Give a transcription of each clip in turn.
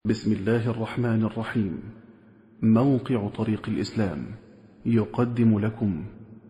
بسم الله الرحمن الرحيم موقع طريق الإسلام يقدم لكم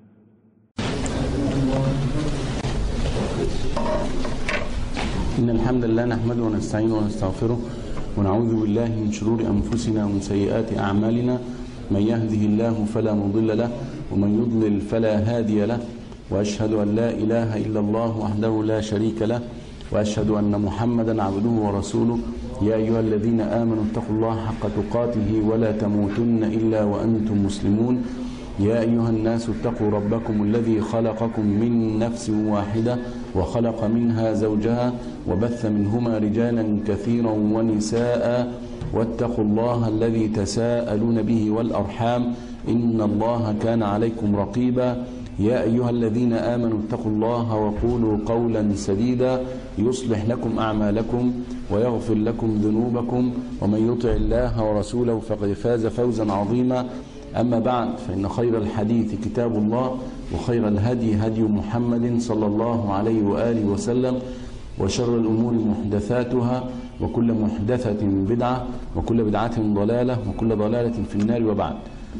إن الحمد لله نحمده ونستعينه ونستغفره ونعوذ بالله من شرور أنفسنا ومن سيئات أعمالنا من يهده الله فلا مضل له ومن يضلل فلا هادي له وأشهد أن لا إله إلا الله وحده لا شريك له وأشهد أن محمدا عبده ورسوله يا أيها الذين آمنوا اتقوا الله حق تقاته ولا تموتن إلا وأنتم مسلمون يا أيها الناس اتقوا ربكم الذي خلقكم من نفس واحدة وخلق منها زوجها وبث منهما رجالا كثيرا ونساء واتقوا الله الذي تساءلون به والأرحام إن الله كان عليكم رقيبا يا أيها الذين آمنوا اتقوا الله وقولوا قولا سديدا يصلح لكم أعمالكم ويغفر لكم ذنوبكم ومن يطع الله ورسوله فقد فاز فوزا عظيما أما بعد فإن خير الحديث كتاب الله وخير الهدي هدي محمد صلى الله عليه وآله وسلم وشر الأمور محدثاتها وكل محدثة بدعة وكل بدعة ضلالة وكل ضلالة في النار وبعد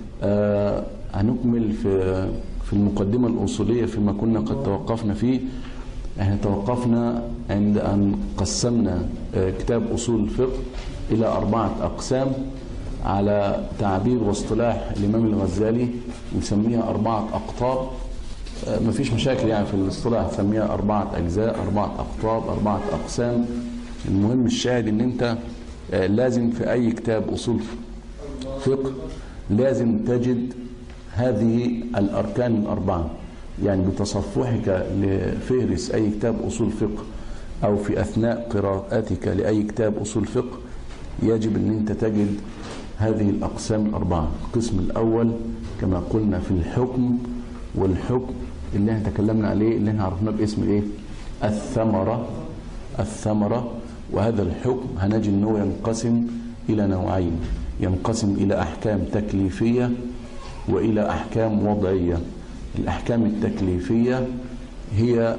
آه هنكمل في في المقدمة الأصولية فيما كنا قد توقفنا فيه احنا توقفنا عند أن قسمنا آه كتاب أصول الفقه إلى أربعة أقسام على تعبير واصطلاح الإمام الغزالي نسميها أربعة أقطاب آه مفيش مشاكل يعني في الاصطلاح نسميها أربعة أجزاء أربعة أقطاب أربعة أقسام المهم الشاهد إن أنت آه لازم في أي كتاب أصول فقه لازم تجد هذه الأركان الأربعة يعني بتصفحك لفهرس أي كتاب أصول فقه أو في أثناء قراءتك لأي كتاب أصول فقه يجب أن أنت تجد هذه الأقسام الأربعة القسم الأول كما قلنا في الحكم والحكم اللي احنا تكلمنا عليه اللي احنا عرفناه باسم ايه الثمرة الثمرة وهذا الحكم هنجد أنه ينقسم إلى نوعين ينقسم إلى أحكام تكليفية وإلى أحكام وضعية الأحكام التكليفية هي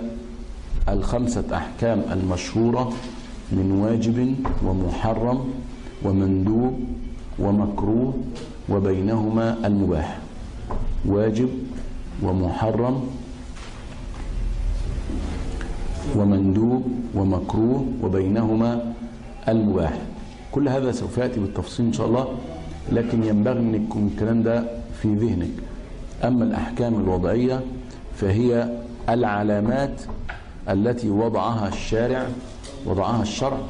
الخمسة أحكام المشهورة من واجب ومحرم ومندوب ومكروه وبينهما المباح واجب ومحرم ومندوب ومكروه وبينهما المباح كل هذا سوف يأتي بالتفصيل إن شاء الله لكن ينبغي أن يكون الكلام ده في ذهنك أما الأحكام الوضعية فهي العلامات التي وضعها الشارع وضعها الشرع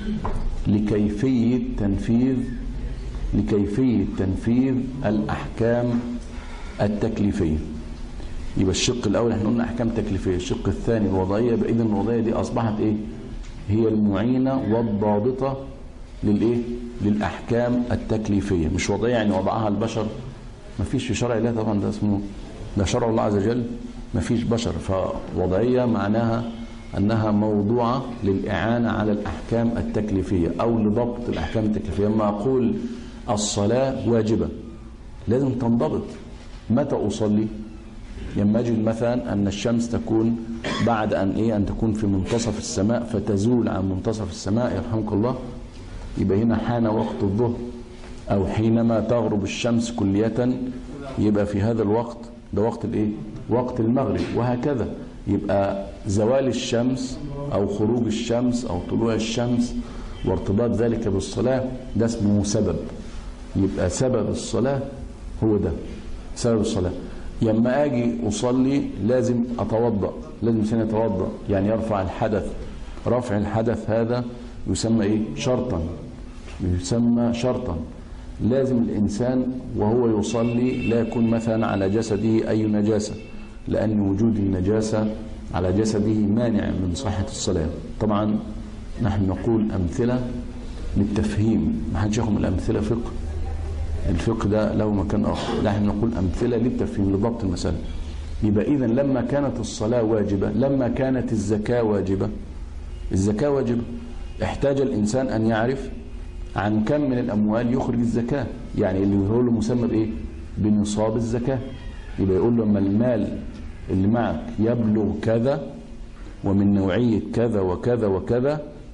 لكيفية تنفيذ لكيفية تنفيذ الأحكام التكليفية يبقى الشق الأول احنا قلنا أحكام تكليفية الشق الثاني الوضعية إذا الوضعية دي أصبحت إيه هي المعينة والضابطة للإيه للأحكام التكليفية مش وضعية يعني وضعها البشر ما فيش في شرع الله طبعا ده اسمه ده شرع الله عز وجل ما فيش بشر فوضعية معناها أنها موضوعة للإعانة على الأحكام التكليفية أو لضبط الأحكام التكليفية لما أقول الصلاة واجبة لازم تنضبط متى أصلي لما أجد مثلا أن الشمس تكون بعد أن إيه أن تكون في منتصف السماء فتزول عن منتصف السماء يرحمك الله يبقى هنا حان وقت الظهر أو حينما تغرب الشمس كلية يبقى في هذا الوقت ده وقت الايه وقت المغرب وهكذا يبقى زوال الشمس أو خروج الشمس أو طلوع الشمس وارتباط ذلك بالصلاة ده اسمه سبب يبقى سبب الصلاة هو ده سبب الصلاة لما أجي أصلي لازم أتوضأ لازم الإنسان يتوضأ يعني يرفع الحدث رفع الحدث هذا يسمى إيه شرطا يسمى شرطا لازم الإنسان وهو يصلي لا يكون مثلا على جسده أي نجاسة لأن وجود النجاسة على جسده مانع من صحة الصلاة طبعا نحن نقول أمثلة للتفهيم ما حدش ياخد الأمثلة فقه الفقه ده له مكان آخر نحن نقول أمثلة للتفهيم لضبط المسألة يبقى إذا لما كانت الصلاة واجبة لما كانت الزكاة واجبة الزكاة واجبة احتاج الإنسان أن يعرف عن كم من الأموال يخرج الزكاة يعني اللي هو له مسمى بإيه بنصاب الزكاة يبقى يقول له أما المال اللي معك يبلغ كذا ومن نوعية كذا وكذا وكذا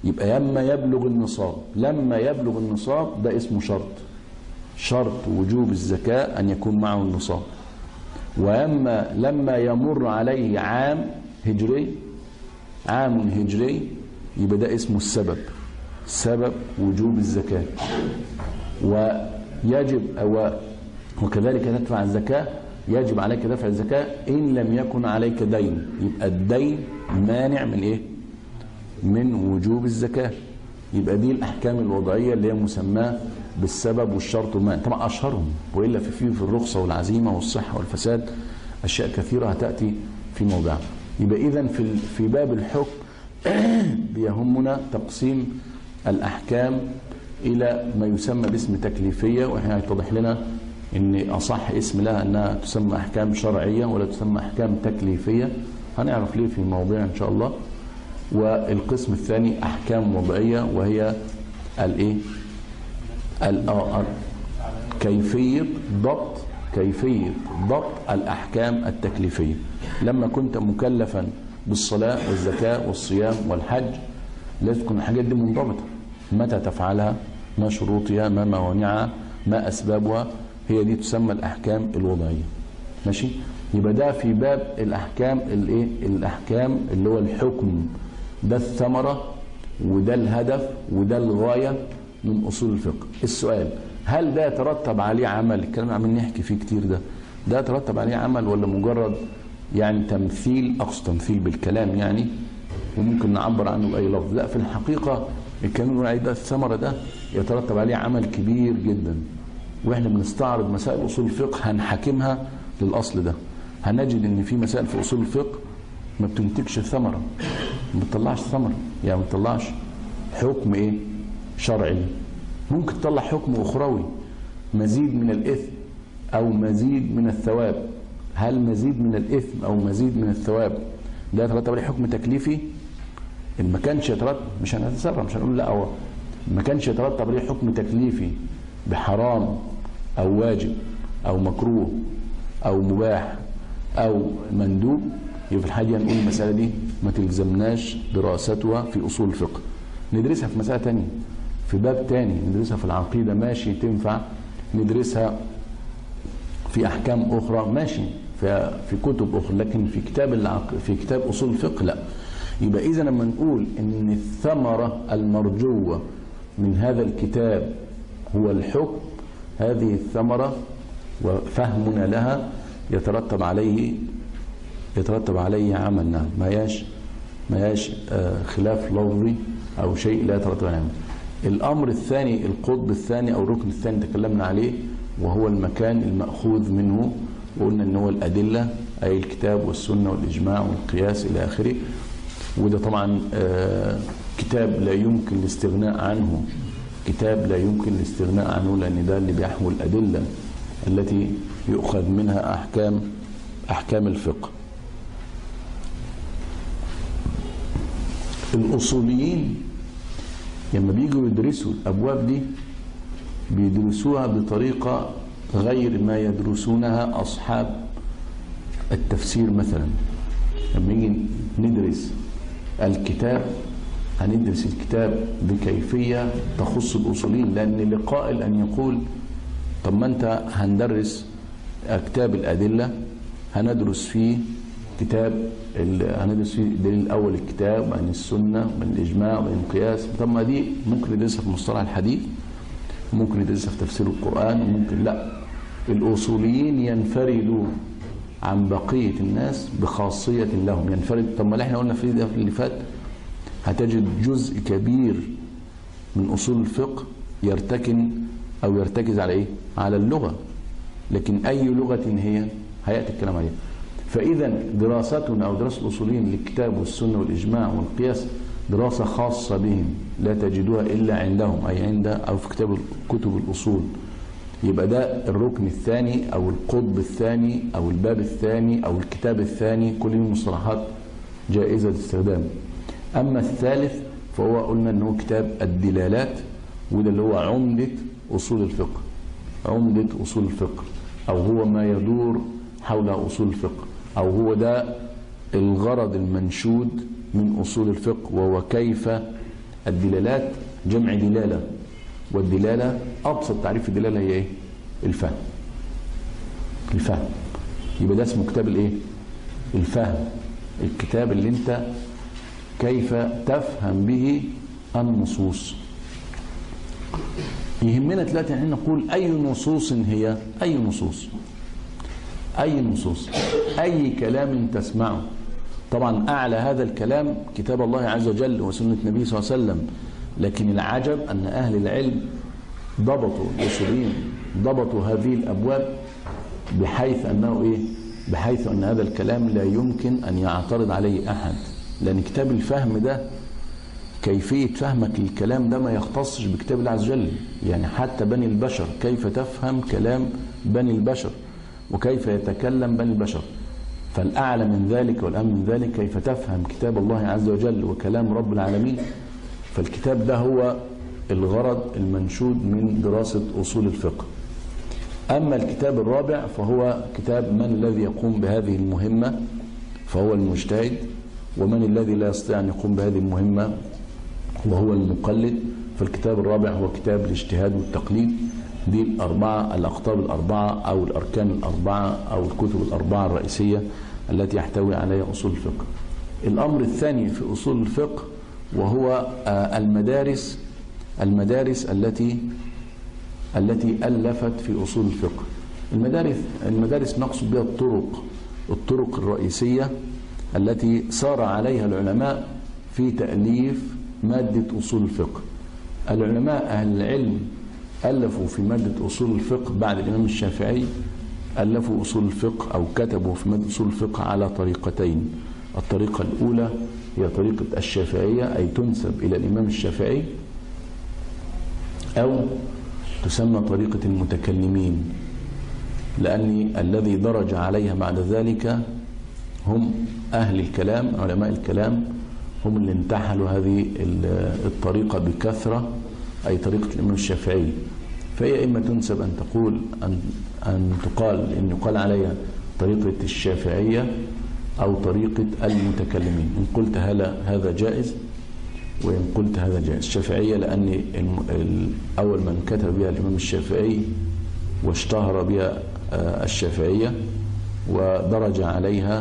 يبقى لما يبلغ النصاب لما يبلغ النصاب ده اسمه شرط شرط وجوب الزكاة أن يكون معه النصاب وأما لما يمر عليه عام هجري عام هجري يبقى ده اسمه السبب سبب وجوب الزكاة ويجب أو وكذلك تدفع الزكاة يجب عليك دفع الزكاة إن لم يكن عليك دين يبقى الدين مانع من إيه؟ من وجوب الزكاة يبقى دي الأحكام الوضعية اللي هي مسماة بالسبب والشرط والمانع طبعا أشهرهم وإلا في في في الرخصة والعزيمة والصحة والفساد أشياء كثيرة هتأتي في موضعها يبقى إذا في في باب الحكم بيهمنا تقسيم الأحكام إلى ما يسمى باسم تكليفية وإحنا هيتضح لنا ان اصح اسم لها انها تسمى احكام شرعيه ولا تسمى احكام تكليفيه هنعرف ليه في موضوع ان شاء الله والقسم الثاني احكام وضعيه وهي الايه كيفيه ضبط كيفيه ضبط الاحكام التكليفيه لما كنت مكلفا بالصلاه والزكاه والصيام والحج لازم تكون الحاجات دي منضبطه متى تفعلها ما شروطها ما موانعها ما اسبابها هي دي تسمى الاحكام الوضعيه ماشي يبقى ده في باب الاحكام الايه الاحكام اللي هو الحكم ده الثمره وده الهدف وده الغايه من اصول الفقه السؤال هل ده يترتب عليه عمل الكلام اللي عمالين نحكي فيه كتير ده ده يترتب عليه عمل ولا مجرد يعني تمثيل اقصد تمثيل بالكلام يعني وممكن نعبر عنه باي لفظ لا في الحقيقه الكلام اللي ده الثمره ده يترتب عليه عمل كبير جدا واحنا بنستعرض مسائل اصول الفقه هنحاكمها للاصل ده هنجد ان في مسائل في اصول الفقه ما بتنتجش ثمره ما بتطلعش ثمره يعني ما بتطلعش حكم ايه شرعي ممكن تطلع حكم اخروي مزيد من الاثم او مزيد من الثواب هل مزيد من الاثم او مزيد من الثواب ده يترتب عليه حكم تكليفي ان ما كانش يترتب مش هنتسرع مش هنقول لا هو ما كانش يترتب عليه حكم تكليفي بحرام او واجب او مكروه او مباح او مندوب يبقى في الحاجه نقول المساله دي ما تلزمناش دراستها في اصول الفقه ندرسها في مساله تانية في باب تاني ندرسها في العقيده ماشي تنفع ندرسها في احكام اخرى ماشي في في كتب اخرى لكن في كتاب العق... في كتاب اصول الفقه لا يبقى اذا لما نقول ان الثمره المرجوه من هذا الكتاب هو الحكم هذه الثمرة وفهمنا لها يترتب عليه يترتب عليه عمل نعم ما ياش ما ياش خلاف لفظي أو شيء لا يترتب عليه عمل الأمر الثاني القطب الثاني أو الركن الثاني تكلمنا عليه وهو المكان المأخوذ منه وقلنا ان هو الأدلة أي الكتاب والسنة والإجماع والقياس إلى آخره وده طبعا كتاب لا يمكن الاستغناء عنه كتاب لا يمكن الاستغناء عنه لأن ده اللي بيحوي الأدلة التي يؤخذ منها أحكام أحكام الفقه الأصوليين لما بيجوا يدرسوا الأبواب دي بيدرسوها بطريقة غير ما يدرسونها أصحاب التفسير مثلا لما نيجي ندرس الكتاب هندرس الكتاب بكيفية تخص الأصوليين لأن لقائل أن يقول طب ما أنت هندرس كتاب الأدلة هندرس فيه كتاب هندرس فيه الدليل الأول الكتاب عن السنة وعن الإجماع وعن القياس طب ما دي ممكن ندرسها في مصطلح الحديث ممكن ندرسها في تفسير القرآن وممكن لا الأصوليين ينفردوا عن بقية الناس بخاصية لهم ينفرد طب ما احنا قلنا في اللي فات هتجد جزء كبير من أصول الفقه يرتكن أو يرتكز على إيه؟ على اللغة لكن أي لغة هي هيأتي الكلام عليها فإذا دراستنا أو دراسة الأصوليين للكتاب والسنة والإجماع والقياس دراسة خاصة بهم لا تجدوها إلا عندهم أي عند أو في كتاب كتب الأصول يبقى ده الركن الثاني أو القطب الثاني أو الباب الثاني أو الكتاب الثاني كل المصطلحات جائزة الاستخدام أما الثالث فهو قلنا أنه كتاب الدلالات وده اللي هو عمدة أصول الفقه عمدة أصول الفقه أو هو ما يدور حول أصول الفقه أو هو ده الغرض المنشود من أصول الفقه وهو كيف الدلالات جمع دلالة والدلالة أبسط تعريف الدلالة هي إيه؟ الفهم الفهم يبقى ده اسمه كتاب الإيه؟ الفهم الكتاب اللي أنت كيف تفهم به النصوص يهمنا دلوقتي ان نقول اي نصوص هي اي نصوص اي نصوص اي كلام تسمعه طبعا اعلى هذا الكلام كتاب الله عز وجل وسنه النبي صلى الله عليه وسلم لكن العجب ان اهل العلم ضبطوا الاصوليين ضبطوا هذه الابواب بحيث انه ايه بحيث ان هذا الكلام لا يمكن ان يعترض عليه احد لان كتاب الفهم ده كيفية فهمك للكلام ده ما يختصش بكتاب الله عز وجل يعني حتى بني البشر كيف تفهم كلام بني البشر وكيف يتكلم بني البشر فالأعلى من ذلك والأهم من ذلك كيف تفهم كتاب الله عز وجل وكلام رب العالمين فالكتاب ده هو الغرض المنشود من دراسة أصول الفقه أما الكتاب الرابع فهو كتاب من الذي يقوم بهذه المهمة فهو المجتهد ومن الذي لا يستطيع أن يقوم بهذه المهمة وهو المقلد فالكتاب الرابع هو كتاب الاجتهاد والتقليد دي الأربعة الأقطاب الأربعة أو الأركان الأربعة أو الكتب الأربعة الرئيسية التي يحتوي عليها أصول الفقه الأمر الثاني في أصول الفقه وهو المدارس المدارس التي التي ألفت في أصول الفقه المدارس المدارس نقصد بها الطرق الطرق الرئيسية التي سار عليها العلماء في تأليف مادة أصول الفقه العلماء أهل العلم ألفوا في مادة أصول الفقه بعد الإمام الشافعي ألفوا أصول الفقه أو كتبوا في مادة أصول الفقه على طريقتين الطريقة الأولى هي طريقة الشافعية أي تنسب إلى الإمام الشافعي أو تسمى طريقة المتكلمين لأن الذي درج عليها بعد ذلك هم أهل الكلام علماء الكلام هم اللي انتحلوا هذه الطريقة بكثرة أي طريقة الإمام الشافعي فهي إما تنسب أن تقول أن, أن تقال أن يقال عليها طريقة الشافعية أو طريقة المتكلمين إن قلت هلا هذا جائز وإن قلت هذا جائز الشافعية لأن أول من كتب بها الإمام الشافعي واشتهر بها الشافعية ودرج عليها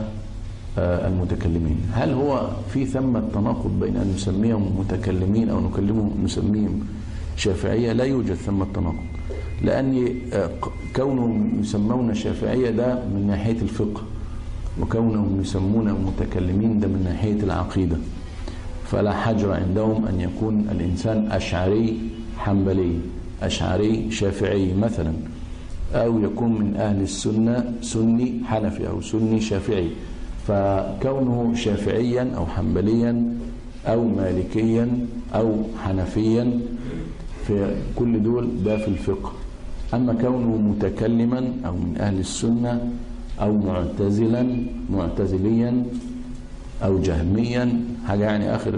المتكلمين هل هو في ثمة تناقض بين أن نسميهم متكلمين أو نكلمهم نسميهم شافعية لا يوجد ثمة تناقض لأن كونهم يسمون شافعية ده من ناحية الفقه وكونهم يسمون متكلمين ده من ناحية العقيدة فلا حجر عندهم أن يكون الإنسان أشعري حنبلي أشعري شافعي مثلا أو يكون من أهل السنة سني حنفي أو سني شافعي فكونه شافعيا أو حنبليا أو مالكيا أو حنفيا في كل دول ده في الفقه أما كونه متكلما أو من أهل السنة أو معتزلا معتزليا أو جهميا حاجة يعني آخر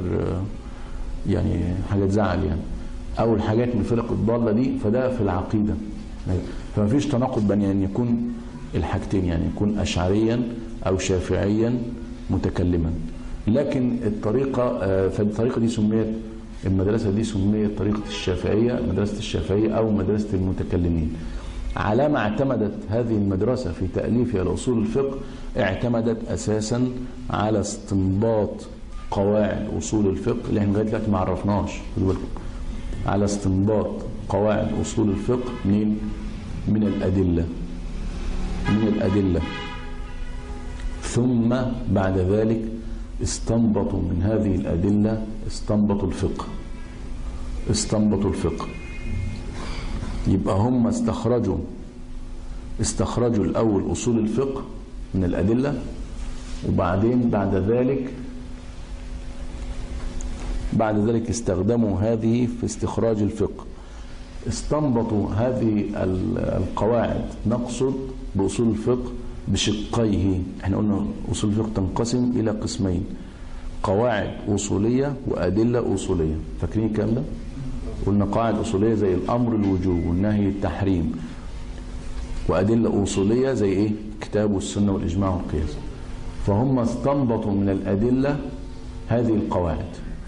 يعني حاجة تزعل يعني أو الحاجات من الفرق الضالة دي فده في العقيدة فما فيش تناقض بين أن يكون الحاجتين يعني يكون أشعريا أو شافعيا متكلما لكن الطريقة فالطريقة دي سميت المدرسة دي سميت طريقة الشافعية مدرسة الشافعية أو مدرسة المتكلمين على ما اعتمدت هذه المدرسة في تأليفها لأصول الفقه اعتمدت أساسا على استنباط قواعد أصول الفقه اللي احنا لغاية دلوقتي ما عرفناش خدوا بالكم على استنباط قواعد أصول الفقه من من الأدلة من الأدلة ثم بعد ذلك استنبطوا من هذه الأدلة استنبطوا الفقه استنبطوا الفقه يبقى هم استخرجوا استخرجوا الأول أصول الفقه من الأدلة وبعدين بعد ذلك بعد ذلك استخدموا هذه في استخراج الفقه استنبطوا هذه القواعد نقصد بأصول الفقه بشقيه احنا قلنا أصول الفقه تنقسم إلى قسمين قواعد أصولية وأدلة أصولية فاكرين الكلام ده؟ قلنا قواعد أصولية زي الأمر الوجوب والنهي التحريم وأدلة أصولية زي إيه؟ كتاب والسنة والإجماع والقياس فهم استنبطوا من الأدلة هذه القواعد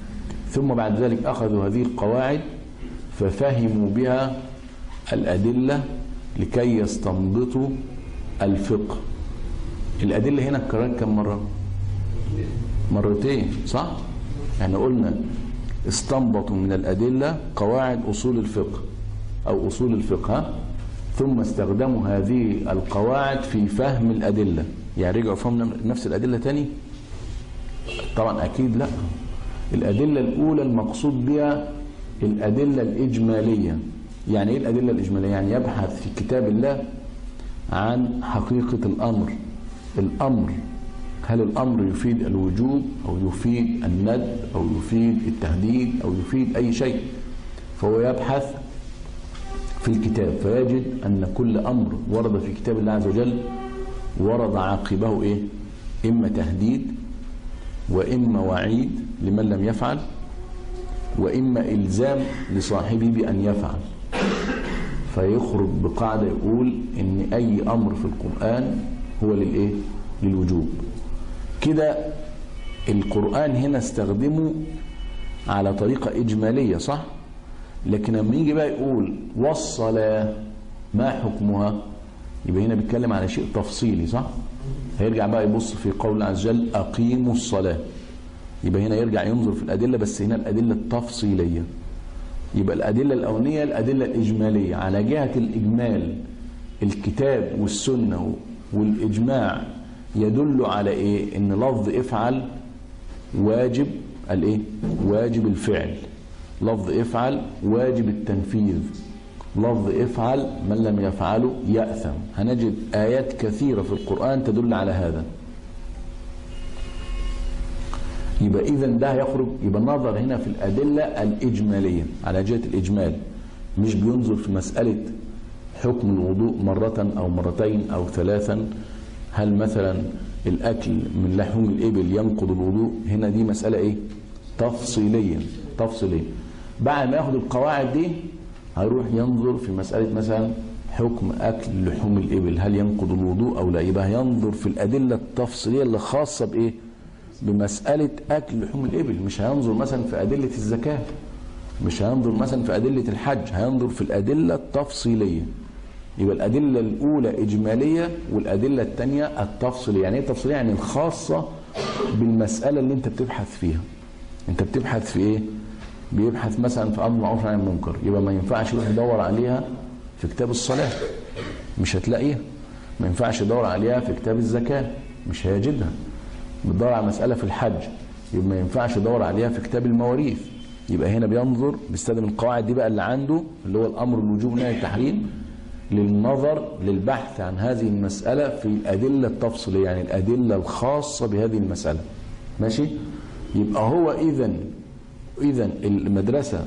ثم بعد ذلك أخذوا هذه القواعد ففهموا بها الأدلة لكي يستنبطوا الفقه الأدلة هنا اتكررت كم مرة مرتين صح احنا قلنا استنبطوا من الأدلة قواعد أصول الفقه أو أصول الفقه ها؟ ثم استخدموا هذه القواعد في فهم الأدلة يعني رجعوا فهم نفس الأدلة تاني طبعا أكيد لا الأدلة الأولى المقصود بها الأدلة الإجمالية يعني إيه الأدلة الإجمالية يعني يبحث في كتاب الله عن حقيقة الأمر الأمر هل الأمر يفيد الوجوب أو يفيد الند أو يفيد التهديد أو يفيد أي شيء فهو يبحث في الكتاب فيجد أن كل أمر ورد في كتاب الله عز وجل ورد عاقبه إيه إما تهديد وإما وعيد لمن لم يفعل وإما إلزام لصاحبه بأن يفعل فيخرج بقاعدة يقول إن أي أمر في القرآن هو للإيه؟ للوجوب كده القرآن هنا استخدمه على طريقة إجمالية صح؟ لكن لما يجي بقى يقول والصلاة ما حكمها؟ يبقى هنا بيتكلم على شيء تفصيلي صح؟ هيرجع بقى يبص في قول الله عز وجل أقيموا الصلاة يبقى هنا يرجع ينظر في الأدلة بس هنا الأدلة التفصيلية يبقى الأدلة الأولانية الأدلة الإجمالية على جهة الإجمال الكتاب والسنة والإجماع يدل على إيه إن لفظ افعل واجب الإيه واجب الفعل لفظ افعل واجب التنفيذ لفظ افعل من لم يفعله يأثم هنجد آيات كثيرة في القرآن تدل على هذا يبقى إذا ده هيخرج يبقى النظر هنا في الأدلة الإجمالية على جهة الإجمال مش بينظر في مسألة حكم الوضوء مرة أو مرتين أو ثلاثا هل مثلا الأكل من لحوم الإبل ينقض الوضوء هنا دي مسألة إيه تفصيلية تفصيلية بعد ما ياخد القواعد دي هيروح ينظر في مسألة مثلا حكم أكل لحوم الإبل هل ينقض الوضوء أو لا يبقى هينظر في الأدلة التفصيلية اللي خاصة بإيه بمسألة أكل لحوم الإبل مش هينظر مثلا في أدلة الزكاة مش هينظر مثلا في أدلة الحج هينظر في الأدلة التفصيلية يبقى الأدلة الأولى إجمالية والأدلة الثانية التفصيلية يعني إيه التفصيلية يعني الخاصة بالمسألة اللي أنت بتبحث فيها أنت بتبحث في إيه بيبحث مثلا في أمر معروف عن المنكر يبقى ما ينفعش يروح يدور عليها في كتاب الصلاة مش هتلاقيها ما ينفعش يدور عليها في كتاب الزكاة مش هيجدها بتدور على مسألة في الحج يبقى ما ينفعش يدور عليها في كتاب المواريث يبقى هنا بينظر بيستخدم القواعد دي بقى اللي عنده اللي هو الأمر الوجوب نهي التحريم للنظر للبحث عن هذه المسألة في الأدلة التفصيلية يعني الأدلة الخاصة بهذه المسألة ماشي يبقى هو إذا إذا المدرسة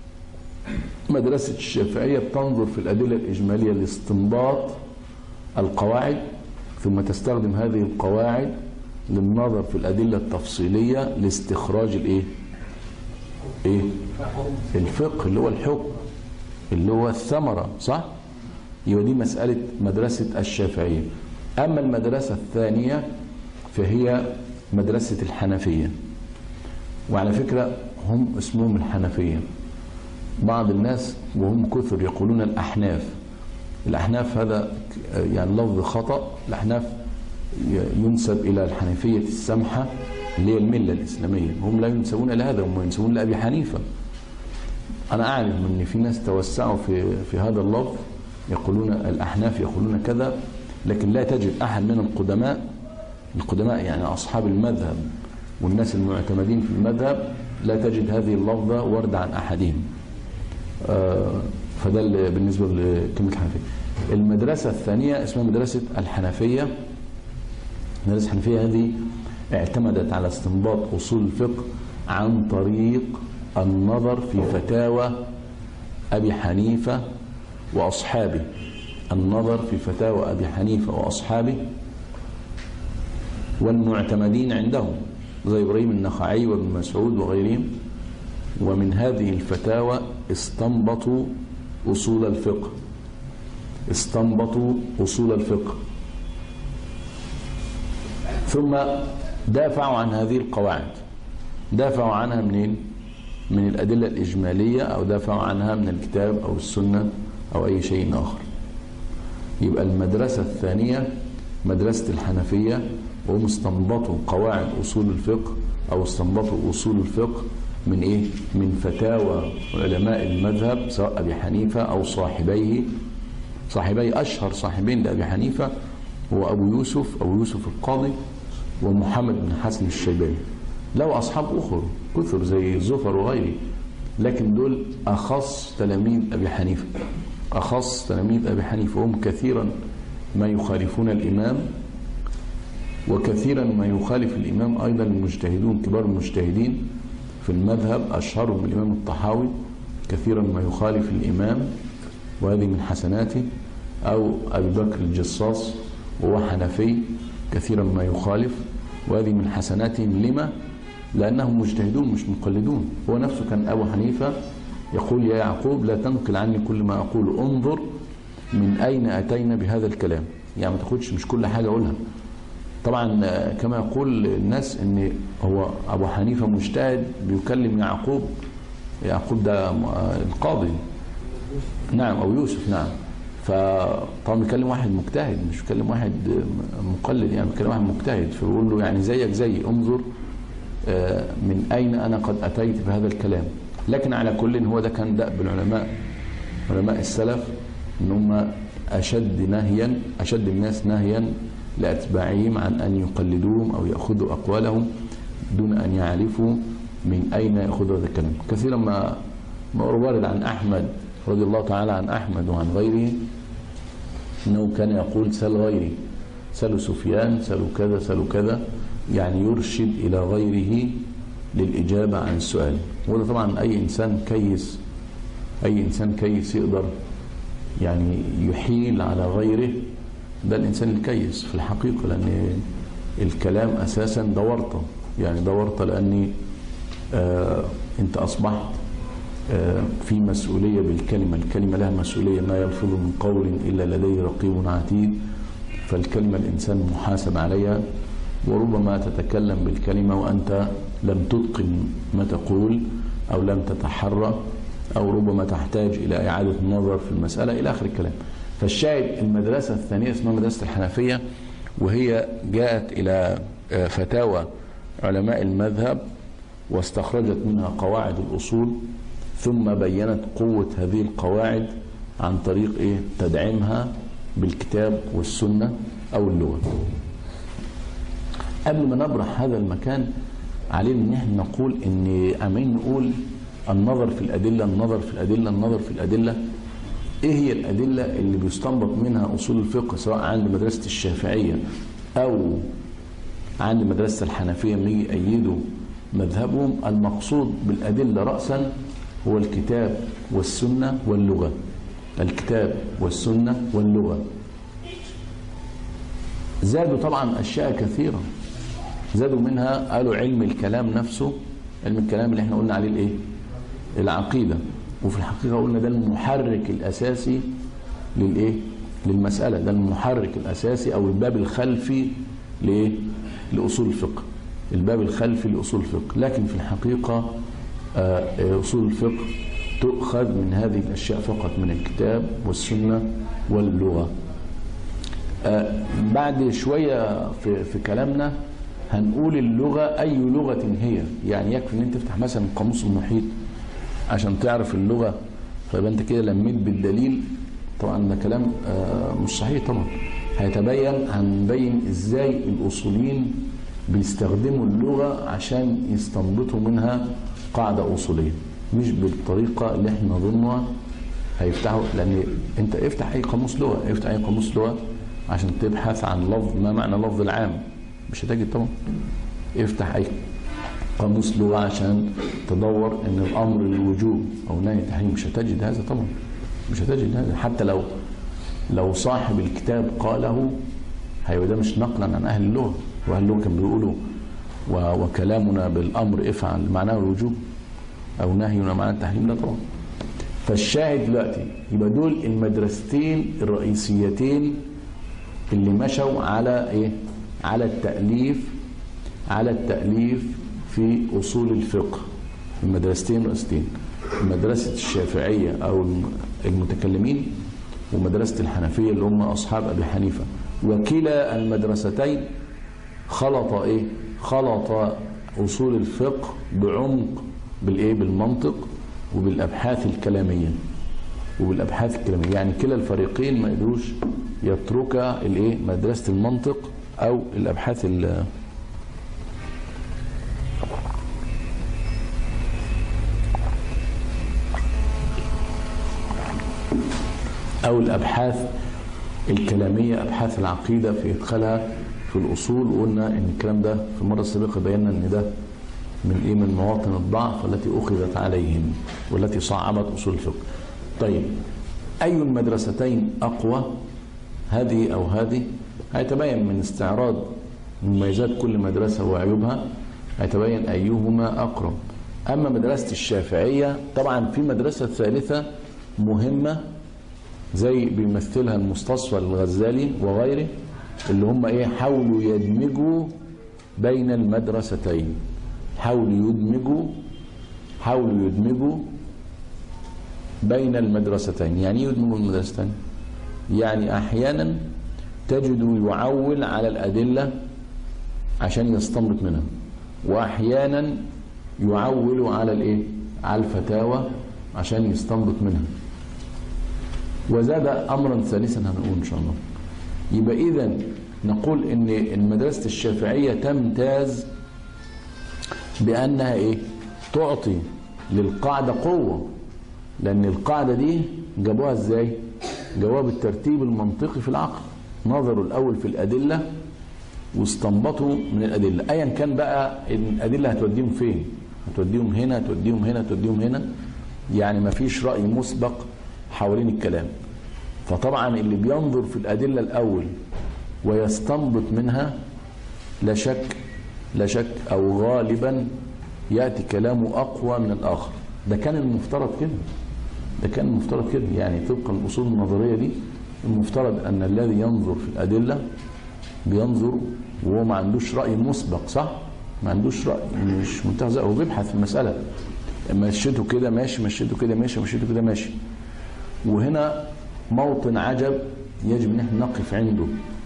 مدرسة الشافعية بتنظر في الأدلة الإجمالية لاستنباط القواعد ثم تستخدم هذه القواعد للنظر في الأدلة التفصيلية لاستخراج الإيه؟ إيه؟ الفقه اللي هو الحكم اللي هو الثمرة صح؟ يبقى دي مسألة مدرسة الشافعية أما المدرسة الثانية فهي مدرسة الحنفية وعلى فكرة هم اسمهم الحنفية بعض الناس وهم كثر يقولون الأحناف الأحناف هذا يعني لفظ خطأ الأحناف ينسب إلى الحنفية السمحة اللي هي الملة الإسلامية هم لا ينسبون إلى هذا هم ينسبون لأبي حنيفة أنا أعرف أن في ناس توسعوا في, في هذا اللفظ يقولون الأحناف يقولون كذا لكن لا تجد أحد من القدماء القدماء يعني أصحاب المذهب والناس المعتمدين في المذهب لا تجد هذه اللفظة ورد عن أحدهم آه فده بالنسبة لكلمة الحنفية المدرسة الثانية اسمها مدرسة الحنفية المدرسة الحنفية هذه اعتمدت على استنباط أصول الفقه عن طريق النظر في فتاوى أبي حنيفة وأصحابه النظر في فتاوى أبي حنيفة وأصحابه والمعتمدين عندهم زي إبراهيم النخعي وابن مسعود وغيرهم ومن هذه الفتاوى استنبطوا أصول الفقه استنبطوا أصول الفقه ثم دافعوا عن هذه القواعد دافعوا عنها منين من الأدلة الإجمالية أو دافعوا عنها من الكتاب أو السنة أو أي شيء آخر يبقى المدرسة الثانية مدرسة الحنفية وهم استنبطوا قواعد أصول الفقه أو استنبطوا أصول الفقه من إيه؟ من فتاوى علماء المذهب سواء أبي حنيفة أو صاحبيه صاحبي أشهر صاحبين لأبي حنيفة هو أبو يوسف أبو يوسف القاضي ومحمد بن حسن الشيباني له أصحاب أخر كثر زي الزفر وغيره لكن دول أخص تلاميذ أبي حنيفة أخص تلاميذ أبي حنيفة هم كثيرا ما يخالفون الإمام وكثيرا ما يخالف الإمام أيضا المجتهدون كبار المجتهدين في المذهب أشهرهم الإمام الطحاوي كثيرا ما يخالف الإمام وهذه من حسناته أو أبي بكر الجصاص وهو حنفي كثيرا ما يخالف وهذه من حسناتهم لما لأنهم مجتهدون مش مقلدون هو نفسه كان أبو حنيفة يقول يا يعقوب لا تنقل عني كل ما أقول انظر من أين أتينا بهذا الكلام يعني ما تاخدش مش كل حاجة أقولها طبعا كما يقول الناس ان هو ابو حنيفه مجتهد بيكلم يعقوب يعقوب ده القاضي نعم او يوسف نعم فطبعا بيكلم واحد مجتهد مش بيكلم واحد مقلد يعني بيكلم واحد مجتهد فبيقول له يعني زيك زي انظر من اين انا قد اتيت بهذا الكلام لكن على كل هو ده كان دأب العلماء علماء السلف ان هم اشد نهيا اشد الناس نهيا لأتباعهم عن أن يقلدوهم أو يأخذوا أقوالهم دون أن يعرفوا من أين يأخذوا هذا الكلام كثيرا ما ما ورد عن أحمد رضي الله تعالى عن أحمد وعن غيره أنه كان يقول سل غيري سلوا سفيان سلوا كذا سلوا كذا يعني يرشد إلى غيره للإجابة عن السؤال وده طبعا أي إنسان كيس أي إنسان كيس يقدر يعني يحيل على غيره ده الإنسان الكيس في الحقيقة لأن الكلام أساسا ده ورطة يعني ده ورطة لأني آه أنت أصبحت آه في مسؤولية بالكلمة الكلمة لها مسؤولية ما يلفظ من قول إلا لديه رقيب عتيد فالكلمة الإنسان محاسب عليها وربما تتكلم بالكلمة وأنت لم تتقن ما تقول أو لم تتحرى أو ربما تحتاج إلى إعادة النظر في المسألة إلى آخر الكلام فالشاهد المدرسة الثانية اسمها مدرسة الحنفية وهي جاءت إلى فتاوى علماء المذهب واستخرجت منها قواعد الأصول ثم بينت قوة هذه القواعد عن طريق إيه؟ تدعيمها بالكتاب والسنة أو اللغة قبل ما نبرح هذا المكان علينا ان احنا نقول ان عمالين نقول النظر في الادله النظر في الادله النظر في الادله ايه هي الادله اللي بيستنبط منها اصول الفقه سواء عند مدرسه الشافعيه او عند مدرسه الحنفيه لما يجي يأيدوا مذهبهم المقصود بالادله راسا هو الكتاب والسنه واللغه الكتاب والسنه واللغه زادوا طبعا اشياء كثيره زادوا منها قالوا علم الكلام نفسه علم الكلام اللي احنا قلنا عليه الايه العقيده وفي الحقيقه قلنا ده المحرك الاساسي للايه للمساله ده المحرك الاساسي او الباب الخلفي لايه لاصول الفقه الباب الخلفي لاصول الفقه لكن في الحقيقه اصول الفقه تؤخذ من هذه الاشياء فقط من الكتاب والسنه واللغه بعد شويه في, في كلامنا هنقول اللغة أي لغة هي يعني يكفي أن أنت تفتح مثلا القاموس المحيط عشان تعرف اللغة فيبقى أنت كده لميت بالدليل طبعا ده كلام مش صحيح طبعا هيتبين هنبين إزاي الأصوليين بيستخدموا اللغة عشان يستنبطوا منها قاعدة أصولية مش بالطريقة اللي احنا نظنها هيفتحوا لأن أنت افتح أي قاموس لغة افتح أي قاموس لغة عشان تبحث عن لفظ ما معنى لفظ العام مش هتجد طبعا افتح اي قاموس لغه عشان تدور ان الامر للوجوب او نهي التحريم مش هتجد هذا طبعا مش هتجد هذا حتى لو لو صاحب الكتاب قاله هيبقى ده مش نقلا عن اهل اللغه واهل اللغه كانوا بيقولوا وكلامنا بالامر افعل معناه الوجوب او نهينا معناه التحريم لا طبعا فالشاهد دلوقتي يبقى دول المدرستين الرئيسيتين اللي مشوا على ايه على التأليف على التأليف في أصول الفقه المدرستين رئيستين مدرسة الشافعية أو المتكلمين ومدرسة الحنفية اللي هم أصحاب أبي حنيفة وكلا المدرستين خلط إيه خلط أصول الفقه بعمق بالإيه بالمنطق وبالأبحاث الكلامية وبالأبحاث الكلامية يعني كلا الفريقين ما يقدروش يتركا الإيه مدرسة المنطق أو الأبحاث ال أو الأبحاث الكلامية أبحاث العقيدة في إدخالها في الأصول وقلنا إن الكلام ده في المرة السابقة بينا إن ده من إيه من مواطن الضعف التي أخذت عليهم والتي صعبت أصول الفقه. طيب أي المدرستين أقوى هذه أو هذه هيتبين من استعراض مميزات كل مدرسة وعيوبها هيتبين أيهما أقرب أما مدرسة الشافعية طبعا في مدرسة ثالثة مهمة زي بيمثلها المستصفى الغزالي وغيره اللي هم ايه حاولوا يدمجوا بين المدرستين حاولوا يدمجوا حاولوا يدمجوا بين المدرستين يعني ايه يدمجوا المدرستين يعني احيانا تجد يعول على الادله عشان يستنبط منها واحيانا يعول على الايه على الفتاوى عشان يستنبط منها وزاد امرا ثالثا هنقول ان شاء الله يبقى اذا نقول ان المدرسه الشافعيه تمتاز بانها ايه تعطي للقاعده قوه لان القاعده دي جابوها ازاي جابوها بالترتيب المنطقي في العقل نظروا الاول في الادله واستنبطوا من الادله ايا كان بقى الادله هتوديهم فين هتوديهم هنا هتوديهم هنا هتوديهم هنا يعني ما فيش راي مسبق حوالين الكلام فطبعا اللي بينظر في الأدلة الأول ويستنبط منها لا شك لا شك أو غالبا يأتي كلامه أقوى من الآخر ده كان المفترض كده ده كان المفترض كده يعني طبقا الأصول النظرية دي المفترض أن الذي ينظر في الأدلة بينظر وهو ما عندوش رأي مسبق صح؟ ما عندوش رأي مش منتهى هو بيبحث في المسألة مشيته كده ماشي مشيته كده ماشي مشيته كده ماشي وهنا موطن عجب يجب ان احنا نقف عنده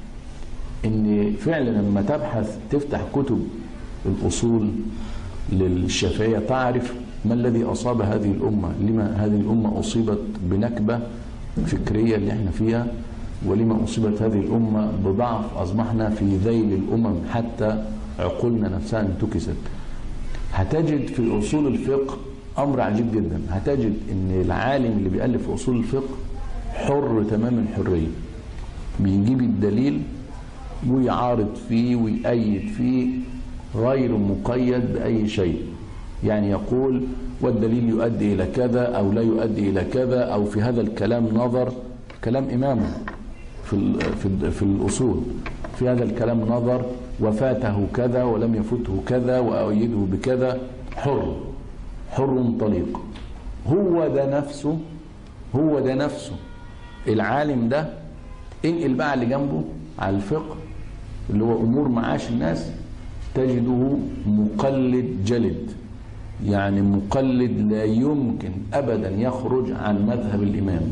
ان فعلا لما تبحث تفتح كتب الاصول للشافعيه تعرف ما الذي اصاب هذه الامه لما هذه الامه اصيبت بنكبه فكريه اللي احنا فيها ولما اصيبت هذه الامه بضعف اصبحنا في ذيل الامم حتى عقولنا نفسها انتكست هتجد في اصول الفقه امر عجيب جدا هتجد ان العالم اللي بيالف في اصول الفقه حر تمام الحريه بيجيب الدليل ويعارض فيه ويأيد فيه غير مقيد بأي شيء يعني يقول والدليل يؤدي إلى كذا أو لا يؤدي إلى كذا أو في هذا الكلام نظر كلام إمامه في, في, في الأصول في هذا الكلام نظر وفاته كذا ولم يفته كذا وأؤيده بكذا حر حر طليق هو ده نفسه هو ده نفسه العالم ده انقل بقى اللي جنبه على الفقه اللي هو امور معاش الناس تجده مقلد جلد يعني مقلد لا يمكن ابدا يخرج عن مذهب الامام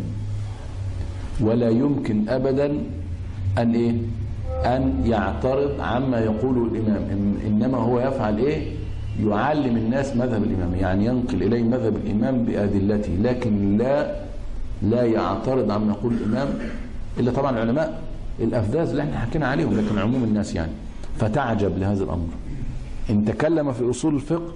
ولا يمكن ابدا ان ايه ان يعترض عما يقوله الامام انما هو يفعل ايه يعلم الناس مذهب الامام يعني ينقل اليه مذهب الامام بادلته لكن لا لا يعترض عما يقول الامام الا طبعا العلماء الافذاذ اللي احنا حكينا عليهم لكن عموم الناس يعني فتعجب لهذا الامر ان تكلم في اصول الفقه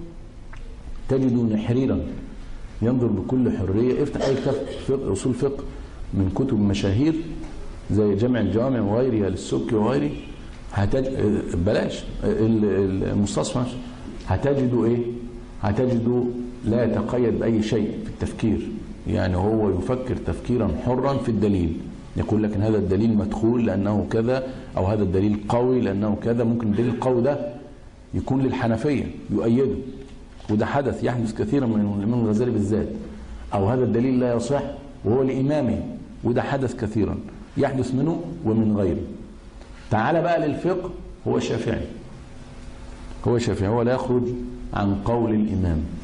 تجد نحريرا ينظر بكل حريه افتح اي كتاب فقه اصول فقه من كتب مشاهير زي جمع الجوامع وغيرها للسبكي وغيره هتج... بلاش المستصفى هتجدوا ايه هتجدوا لا يتقيد باي شيء في التفكير يعني هو يفكر تفكيرا حرا في الدليل يقول لك ان هذا الدليل مدخول لانه كذا او هذا الدليل قوي لانه كذا ممكن الدليل القوي ده يكون للحنفيه يؤيده وده حدث يحدث كثيرا من الامام الغزالي بالذات او هذا الدليل لا يصح وهو لامامه وده حدث كثيرا يحدث منه ومن غيره تعال بقى للفقه هو الشافعي هو الشافعي هو لا يخرج عن قول الامام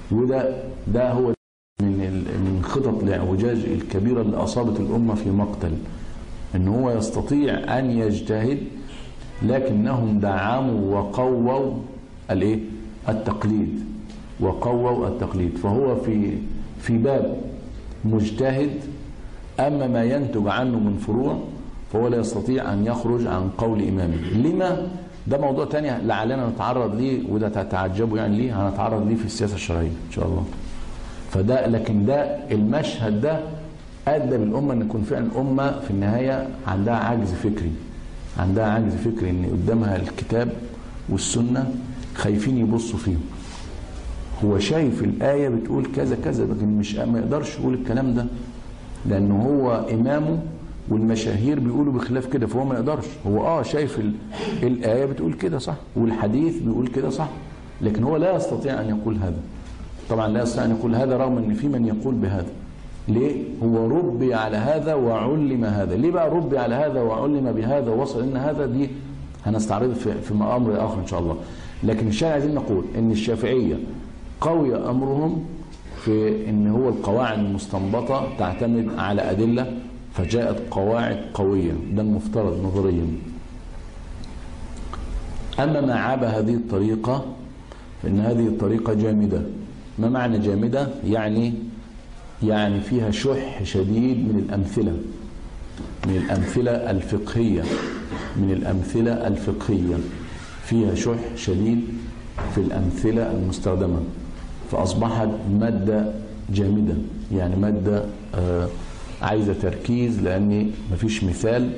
وده ده هو من ال- من خطط الاعوجاج الكبيره اللي اصابت الامه في مقتل ان هو يستطيع ان يجتهد لكنهم دعموا وقووا الايه التقليد وقووا التقليد فهو في في باب مجتهد اما ما ينتج عنه من فروع فهو لا يستطيع ان يخرج عن قول امامه لما ده موضوع تاني لعلنا نتعرض ليه وده تتعجبوا يعني ليه هنتعرض ليه في السياسه الشرعيه ان شاء الله فده لكن ده المشهد ده ادى بالامه ان يكون فعلا امه في النهايه عندها عجز فكري عندها عجز فكري ان قدامها الكتاب والسنه خايفين يبصوا فيهم هو شايف الايه بتقول كذا كذا لكن مش ما يقدرش يقول الكلام ده لان هو امامه والمشاهير بيقولوا بخلاف كده فهو ما يقدرش هو اه شايف ال- الايه بتقول كده صح والحديث بيقول كده صح لكن هو لا يستطيع ان يقول هذا طبعا لا يستطيع ان يقول هذا رغم ان في من يقول بهذا ليه هو ربي على هذا وعلم هذا ليه بقى ربي على هذا وعلم بهذا ووصل ان هذا دي هنستعرض في في امر اخر ان شاء الله لكن الشارع عايزين نقول ان الشافعيه قوي امرهم في ان هو القواعد المستنبطه تعتمد على ادله فجاءت قواعد قويه ده المفترض نظريا اما ما عاب هذه الطريقه فان هذه الطريقه جامده ما معنى جامده يعني يعني فيها شح شديد من الامثله من الامثله الفقهيه من الامثله الفقهيه فيها شح شديد في الامثله المستخدمه فاصبحت ماده جامده يعني ماده آه عايزه تركيز لان مفيش مثال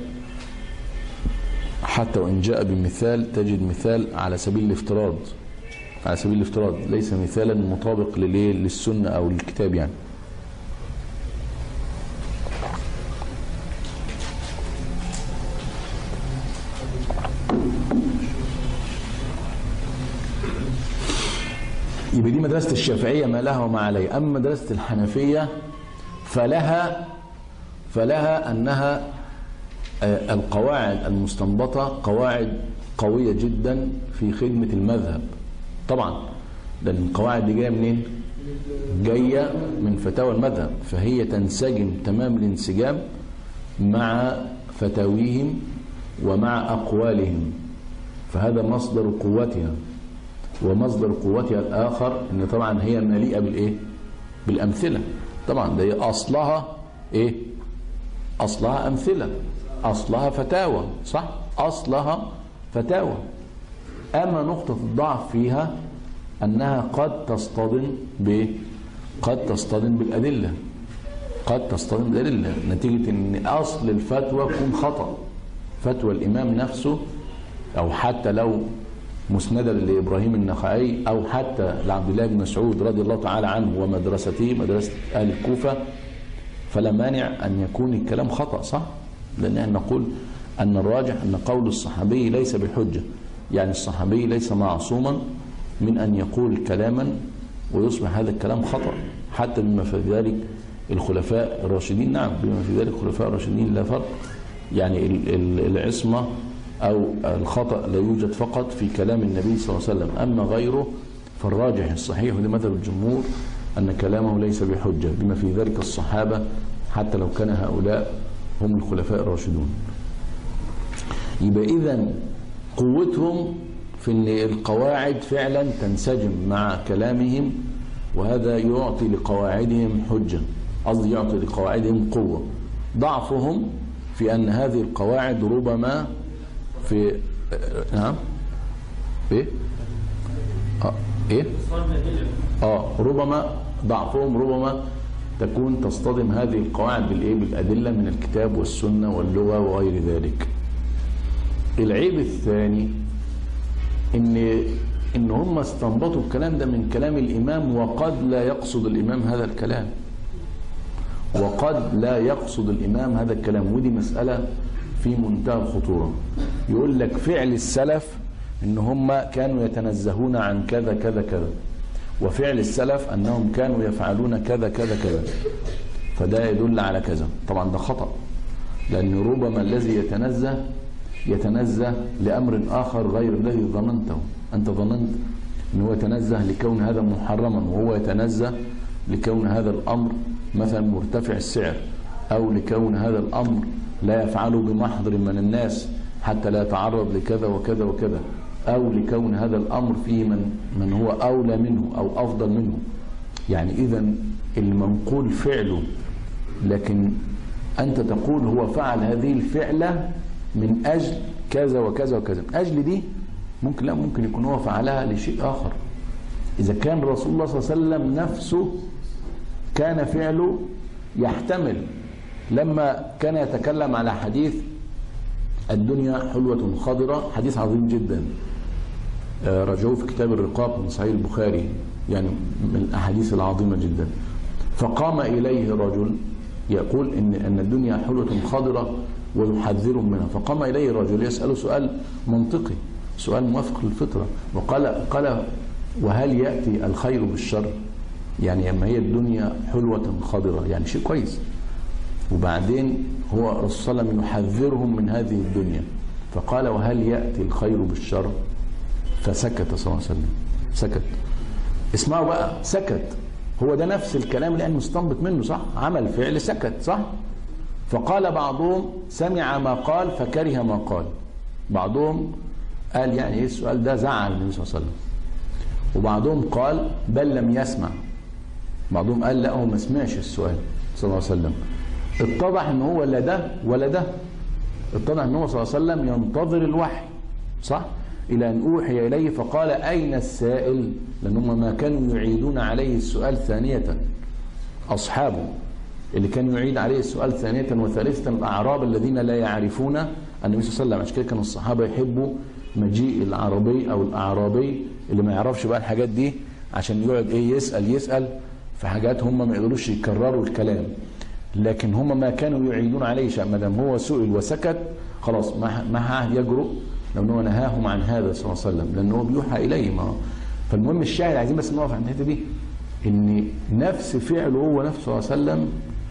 حتى وان جاء بمثال تجد مثال على سبيل الافتراض على سبيل الافتراض ليس مثالا مطابق لليه للسنه او للكتاب يعني يبقى دي مدرسة الشافعية ما لها وما عليه أما مدرسة الحنفية فلها فلها أنها آه، القواعد المستنبطة قواعد قوية جدا في خدمة المذهب طبعا لأن القواعد دي جاية منين؟ جاية من فتاوى المذهب فهي تنسجم تمام الانسجام مع فتاويهم ومع أقوالهم فهذا مصدر قوتها ومصدر قوتها الآخر أن طبعا هي مليئة بالإيه؟ بالأمثلة طبعا ده هي أصلها إيه؟ أصلها أمثلة أصلها فتاوى صح؟ أصلها فتاوى أما نقطة الضعف فيها أنها قد تصطدم ب قد تصطدم بالأدلة قد تصطدم بالأدلة نتيجة أن أصل الفتوى يكون خطأ فتوى الإمام نفسه أو حتى لو مسندا لابراهيم النخعي او حتى لعبد الله بن مسعود رضي الله تعالى عنه ومدرسته مدرسه اهل الكوفه فلا مانع ان يكون الكلام خطا صح؟ لان احنا نقول ان الراجح ان قول الصحابي ليس بحجه يعني الصحابي ليس معصوما من ان يقول كلاما ويصبح هذا الكلام خطا حتى بما في ذلك الخلفاء الراشدين نعم بما في ذلك الخلفاء الراشدين لا فرق يعني ال- ال- العصمه أو الخطأ لا يوجد فقط في كلام النبي صلى الله عليه وسلم أما غيره فالراجح الصحيح وده مذهب الجمهور أن كلامه ليس بحجة بما في ذلك الصحابة حتى لو كان هؤلاء هم الخلفاء الراشدون يبقى إذا قوتهم في أن القواعد فعلا تنسجم مع كلامهم وهذا يعطي لقواعدهم حجة قصدي يعطي لقواعدهم قوة ضعفهم في أن هذه القواعد ربما في آه، نعم ايه اه ايه اه ربما ضعفهم ربما تكون تصطدم هذه القواعد بالايه بالادله من الكتاب والسنه واللغه وغير ذلك العيب الثاني ان ان هم استنبطوا الكلام ده من كلام الامام وقد لا يقصد الامام هذا الكلام وقد لا يقصد الامام هذا الكلام ودي مساله في منتهى الخطوره يقول لك فعل السلف ان هم كانوا يتنزهون عن كذا كذا كذا وفعل السلف انهم كانوا يفعلون كذا كذا كذا فده يدل على كذا طبعا ده خطا لان ربما الذي يتنزه يتنزه لامر اخر غير الذي ظننته انت ظننت ان هو يتنزه لكون هذا محرما وهو يتنزه لكون هذا الامر مثلا مرتفع السعر او لكون هذا الامر لا يفعله بمحضر من الناس حتى لا يتعرض لكذا وكذا وكذا او لكون هذا الامر فيه من من هو اولى منه او افضل منه يعني اذا المنقول فعله لكن انت تقول هو فعل هذه الفعله من اجل كذا وكذا وكذا من اجل دي ممكن لا ممكن يكون هو فعلها لشيء اخر اذا كان رسول الله صلى الله عليه وسلم نفسه كان فعله يحتمل لما كان يتكلم على حديث الدنيا حلوة خضرة حديث عظيم جدا رجعوه في كتاب الرقاق من صحيح البخاري يعني من الأحاديث العظيمة جدا فقام إليه رجل يقول إن أن الدنيا حلوة خضرة ويحذرهم منها فقام إليه رجل يسأله سؤال منطقي سؤال موافق للفطرة وقال قال وهل يأتي الخير بالشر يعني اما هي الدنيا حلوة خضرة يعني شيء كويس وبعدين هو الرسول صلى الله عليه وسلم يحذرهم من هذه الدنيا فقال وهل يأتي الخير بالشر فسكت صلى الله عليه وسلم سكت اسمعوا بقى سكت هو ده نفس الكلام اللي مستنبط منه صح عمل فعل سكت صح فقال بعضهم سمع ما قال فكره ما قال بعضهم قال يعني ايه السؤال ده زعل النبي صلى الله عليه وسلم وبعضهم قال بل لم يسمع بعضهم قال لا هو ما سمعش السؤال صلى الله عليه وسلم اتضح ان هو لا ده ولا ده اتضح ان هو صلى الله عليه وسلم ينتظر الوحي صح الى ان اوحي اليه فقال اين السائل لان هم ما كانوا يعيدون عليه السؤال ثانيه اصحابه اللي كان يعيد عليه السؤال ثانيه وثالثه الاعراب الذين لا يعرفون النبي صلى الله عليه وسلم عشان كده كانوا الصحابه يحبوا مجيء العربي او الاعرابي اللي ما يعرفش بقى الحاجات دي عشان يقعد ايه يسال يسال في حاجات هم ما يقدروش يكرروا الكلام لكن هم ما كانوا يعيدون عليه شيء ما دام هو سئل وسكت خلاص ما ما يجرؤ لان هو نهاهم عن هذا صلى الله عليه وسلم لان هو بيوحى اليه ما فالمهم الشاهد عايزين بس نقف عند الحته دي ان نفس فعله هو نفسه صلى الله عليه وسلم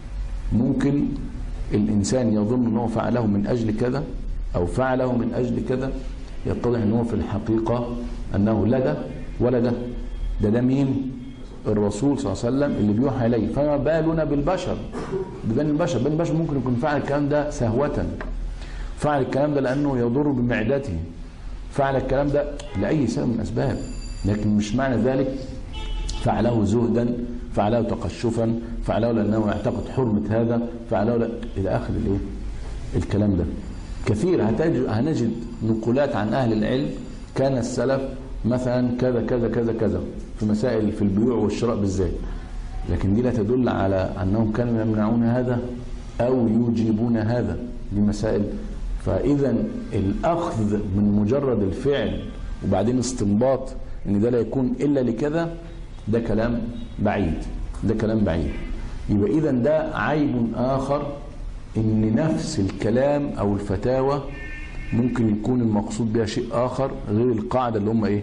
ممكن الانسان يظن انه فعله من اجل كذا او فعله من اجل كذا يتضح ان هو في الحقيقه انه لا ده ولا ده ده ده مين؟ الرسول صلى الله عليه وسلم اللي بيوحى اليه فما بالنا بالبشر ببني البشر بني البشر ممكن يكون فعل الكلام ده سهوة فعل الكلام ده لانه يضر بمعدته فعل الكلام ده لاي سبب من الاسباب لكن مش معنى ذلك فعله زهدا فعله تقشفا فعله لانه يعتقد حرمه هذا فعله لا الى اخر الايه الكلام ده كثير هنجد نقولات عن اهل العلم كان السلف مثلا كذا كذا كذا كذا في مسائل في البيوع والشراء بالذات لكن دي لا تدل على انهم كانوا يمنعون هذا او يوجبون هذا دي مسائل فاذا الاخذ من مجرد الفعل وبعدين استنباط ان ده لا يكون الا لكذا ده كلام بعيد ده كلام بعيد يبقى اذا ده عيب اخر ان نفس الكلام او الفتاوى ممكن يكون المقصود بها شيء اخر غير القاعده اللي هم ايه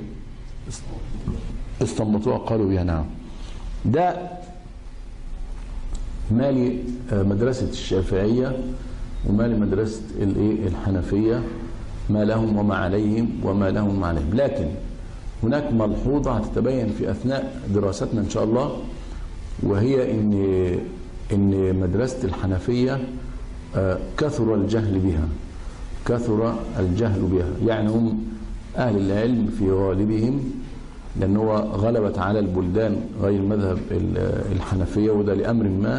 استنبطوها قالوا بها نعم ده مالي مدرسة الشافعية ومالي مدرسة الايه الحنفية ما لهم وما عليهم وما لهم وما عليهم لكن هناك ملحوظة هتتبين في أثناء دراستنا إن شاء الله وهي إن إن مدرسة الحنفية كثر الجهل بها كثر الجهل بها يعني هم أهل العلم في غالبهم لأن هو غلبت على البلدان غير مذهب الحنفية وده لأمر ما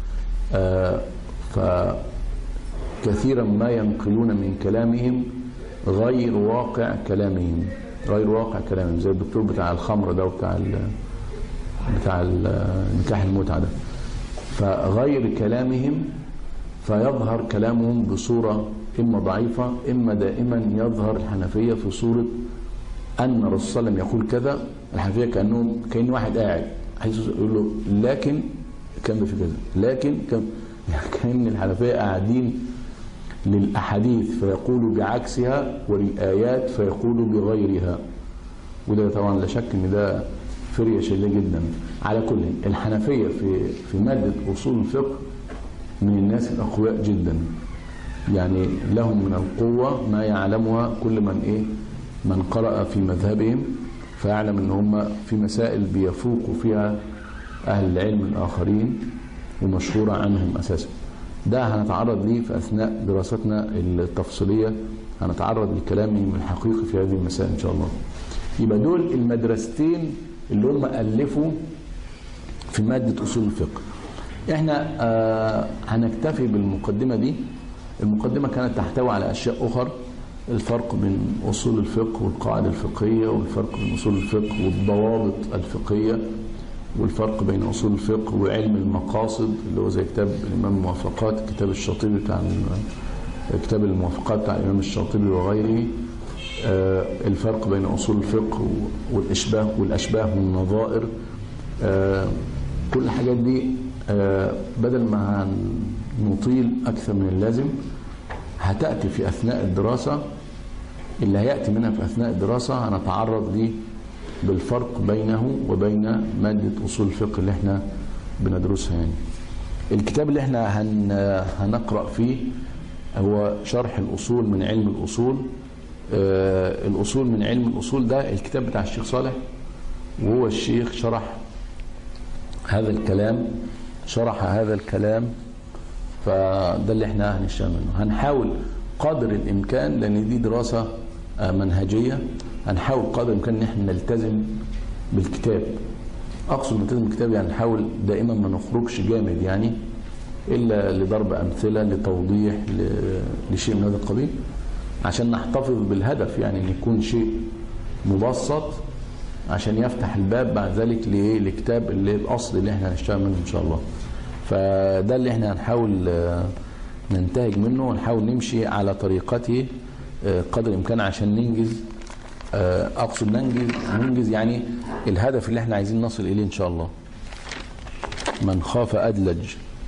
فكثيرا ما ينقلون من كلامهم غير واقع كلامهم غير واقع كلامهم زي الدكتور بتاع الخمر ده وبتاع بتاع نكاح المتعة ده فغير كلامهم فيظهر كلامهم بصورة إما ضعيفة إما دائما يظهر الحنفية في صورة أن الرسول صلى الله عليه وسلم يقول كذا الحنفية كأنه كأن واحد قاعد حيث يقول له لكن كان ده في كذا لكن كان يعني كأن الحنفية قاعدين للأحاديث فيقولوا بعكسها وللآيات فيقولوا بغيرها وده طبعا لا شك ان ده فرية شديدة جدا على كل الحنفية في في مادة أصول الفقه من الناس الأقوياء جدا يعني لهم من القوة ما يعلمها كل من إيه من قرأ في مذهبهم فيعلم ان هم في مسائل بيفوقوا فيها اهل العلم الاخرين ومشهوره عنهم اساسا ده هنتعرض ليه في اثناء دراستنا التفصيليه هنتعرض للكلام الحقيقي في هذه المسائل ان شاء الله يبقى دول المدرستين اللي هم الفوا في ماده اصول الفقه احنا آه هنكتفي بالمقدمه دي المقدمه كانت تحتوي على اشياء اخرى الفرق بين اصول الفقه والقواعد الفقهيه والفرق بين اصول الفقه والضوابط الفقهيه والفرق بين اصول الفقه وعلم المقاصد اللي هو زي كتاب الامام الموافقات كتاب الشاطبي بتاع كتاب الموافقات بتاع الامام الشاطبي وغيره آه الفرق بين اصول الفقه والاشباه والاشباه والنظائر آه كل الحاجات دي آه بدل ما نطيل اكثر من اللازم هتاتي في اثناء الدراسه اللي هياتي منها في اثناء الدراسه هنتعرض ليه بالفرق بينه وبين مادة أصول الفقه اللي احنا بندرسها يعني الكتاب اللي احنا هن هنقرأ فيه هو شرح الأصول من علم الأصول آه الأصول من علم الأصول ده الكتاب بتاع الشيخ صالح وهو الشيخ شرح هذا الكلام شرح هذا الكلام فده اللي احنا هنشتغل منه هنحاول قدر الإمكان لأن دي دراسة آه منهجية هنحاول قدر الامكان ان احنا نلتزم بالكتاب اقصد نلتزم بالكتاب يعني نحاول دائما ما نخرجش جامد يعني الا لضرب امثله لتوضيح لشيء من هذا القبيل عشان نحتفظ بالهدف يعني ان يكون شيء مبسط عشان يفتح الباب بعد ذلك لايه لكتاب اللي الاصل اللي احنا هنشتغل منه ان شاء الله فده اللي احنا هنحاول ننتهج منه ونحاول نمشي على طريقته قدر الامكان عشان ننجز اقصد ننجز ننجز يعني الهدف اللي احنا عايزين نصل اليه ان شاء الله من خاف ادلج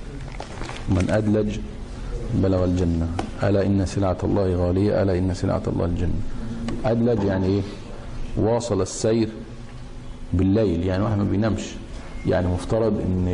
من ادلج بلغ الجنه الا ان سلعه الله غاليه الا ان سلعه الله الجنه ادلج يعني ايه واصل السير بالليل يعني واحد ما بينامش يعني مفترض ان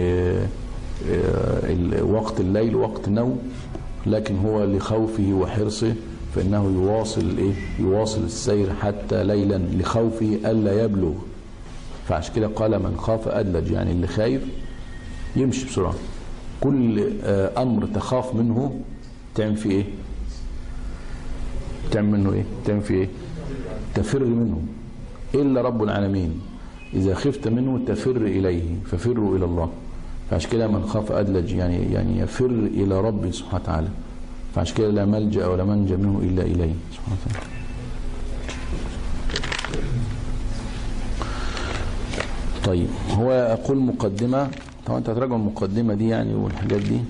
وقت الليل وقت نوم لكن هو لخوفه وحرصه فإنه يواصل إيه؟ يواصل السير حتى ليلا لخوفه ألا يبلغ فعشان كده قال من خاف أدلج يعني اللي خايف يمشي بسرعة كل أمر تخاف منه تعمل فيه إيه؟ تعمل منه إيه؟ تعمل فيه إيه؟ تفر منه إلا رب العالمين إذا خفت منه تفر إليه ففروا إلى الله فعشان كده من خاف أدلج يعني يعني يفر إلى ربه سبحانه وتعالى فعشان كده لا ملجأ ولا منجا منه إلا إليه سبحانه وتعالى طيب هو يقول مقدمة طبعا انت هتراجع المقدمة دي يعني والحاجات دي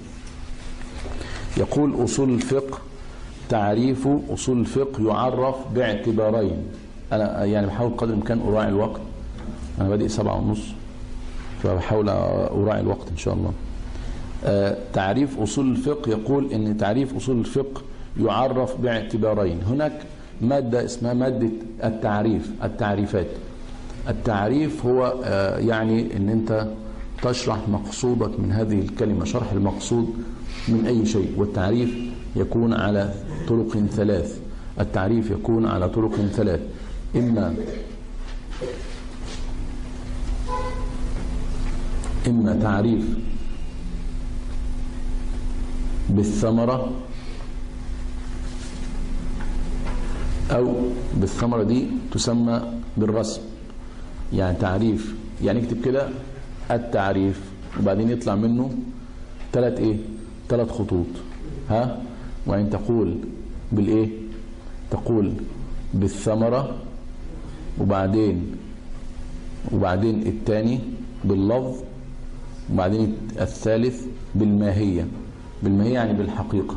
يقول أصول الفقه تعريف أصول الفقه يعرف باعتبارين أنا يعني بحاول قدر الإمكان أراعي الوقت أنا بادئ سبعة ونص فبحاول أراعي الوقت إن شاء الله آه تعريف أصول الفقه يقول أن تعريف أصول الفقه يعرف باعتبارين هناك مادة اسمها مادة التعريف التعريفات التعريف هو آه يعني أن أنت تشرح مقصودك من هذه الكلمة شرح المقصود من أي شيء والتعريف يكون على طرق ثلاث التعريف يكون على طرق ثلاث إما إما تعريف بالثمرة أو بالثمرة دي تسمى بالرسم يعني تعريف يعني اكتب كده التعريف وبعدين يطلع منه ثلاث ايه ثلاث خطوط ها وان تقول بالايه تقول بالثمرة وبعدين وبعدين الثاني باللفظ وبعدين الثالث بالماهية بالماهية يعني بالحقيقة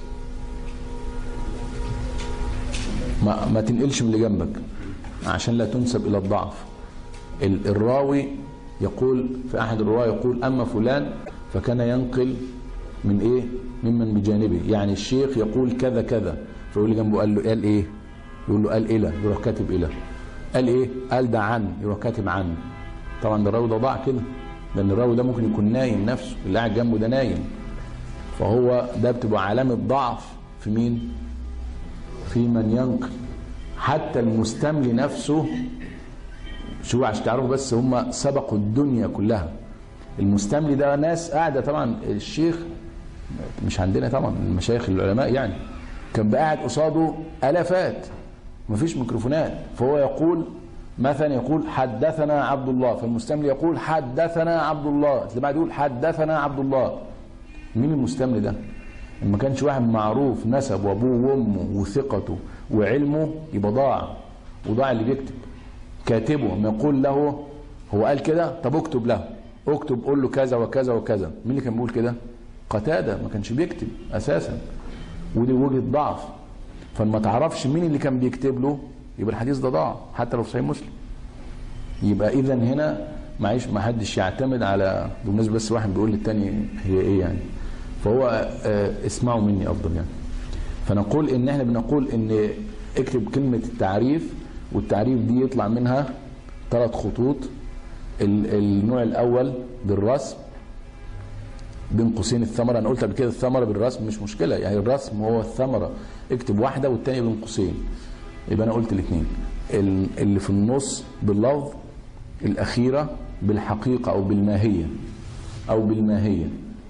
ما, ما تنقلش من اللي جنبك عشان لا تنسب إلى الضعف الراوي يقول في أحد الرواة يقول أما فلان فكان ينقل من إيه ممن بجانبه يعني الشيخ يقول كذا كذا فيقول لي جنبه قال له قال إيه يقول له قال إلى يروح كاتب إلى قال إيه قال ده عن يروح كاتب عن طبعا ده الراوي ده ضاع كده لأن الراوي ده ممكن يكون نايم نفسه اللي قاعد جنبه ده نايم فهو ده بتبقى علامة ضعف في مين في من ينقل حتى المستملي نفسه شو عشان تعرفوا بس هم سبقوا الدنيا كلها المستملي ده ناس قاعده طبعا الشيخ مش عندنا طبعا المشايخ العلماء يعني كان بقى قاعد قصاده الافات مفيش ميكروفونات فهو يقول مثلا يقول حدثنا عبد الله فالمستملي يقول حدثنا عبد الله اللي بعد يقول حدثنا عبد الله مين المستملي ده؟ ما كانش واحد معروف نسب وابوه وامه وثقته وعلمه يبقى ضاع وضاع اللي بيكتب كاتبه ما يقول له هو قال كده طب اكتب له اكتب قول له كذا وكذا وكذا مين اللي كان بيقول كده قتاده ما كانش بيكتب اساسا ودي وجهه ضعف فلما تعرفش مين اللي كان بيكتب له يبقى الحديث ده ضاع حتى لو في صحيح مسلم يبقى اذا هنا معيش ما حدش يعتمد على بالنسبه بس واحد بيقول للتاني هي ايه يعني فهو آه اسمعوا مني افضل يعني فنقول ان احنا بنقول ان اكتب كلمه التعريف والتعريف دي يطلع منها ثلاث خطوط النوع الاول بالرسم بين قوسين الثمره انا قلت قبل كده الثمره بالرسم مش مشكله يعني الرسم هو الثمره اكتب واحده والثانيه بين قوسين يبقى انا قلت الاثنين اللي في النص باللفظ الاخيره بالحقيقه او بالماهيه او بالماهيه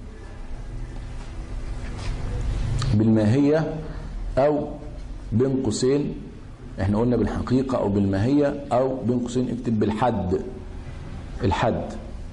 بالماهيه او بين قوسين احنا قلنا بالحقيقه او بالماهيه او بين قوسين اكتب بالحد الحد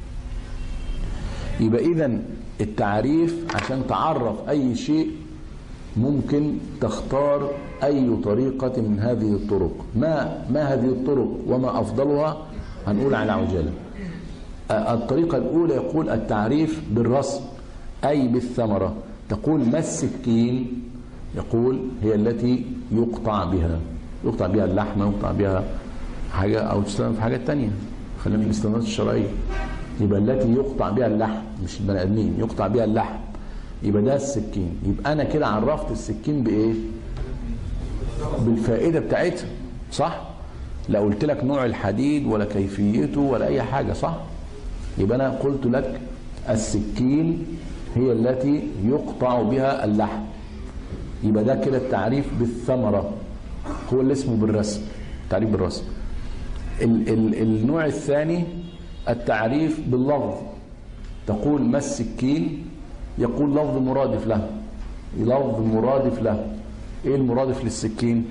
يبقى اذا التعريف عشان تعرف اي شيء ممكن تختار اي طريقه من هذه الطرق ما ما هذه الطرق وما افضلها هنقول على عجاله الطريقه الاولى يقول التعريف بالرسم اي بالثمره تقول ما السكين يقول هي التي يقطع بها يقطع بها اللحمه يقطع بها حاجه او تستخدم في حاجات تانية خلينا في الاستخدامات الشرعيه يبقى التي يقطع بها اللحم مش البني ادمين يقطع بها اللحم يبقى ده السكين يبقى انا كده عرفت السكين بايه بالفائده بتاعتها صح لا قلت لك نوع الحديد ولا كيفيته ولا اي حاجه صح يبقى انا قلت لك السكين هي التي يقطع بها اللحم يبقى ده كده التعريف بالثمره هو اللي اسمه بالرسم تعريف بالرسم ال ال النوع الثاني التعريف باللفظ تقول ما السكين يقول لفظ مرادف له لفظ مرادف له ايه المرادف للسكين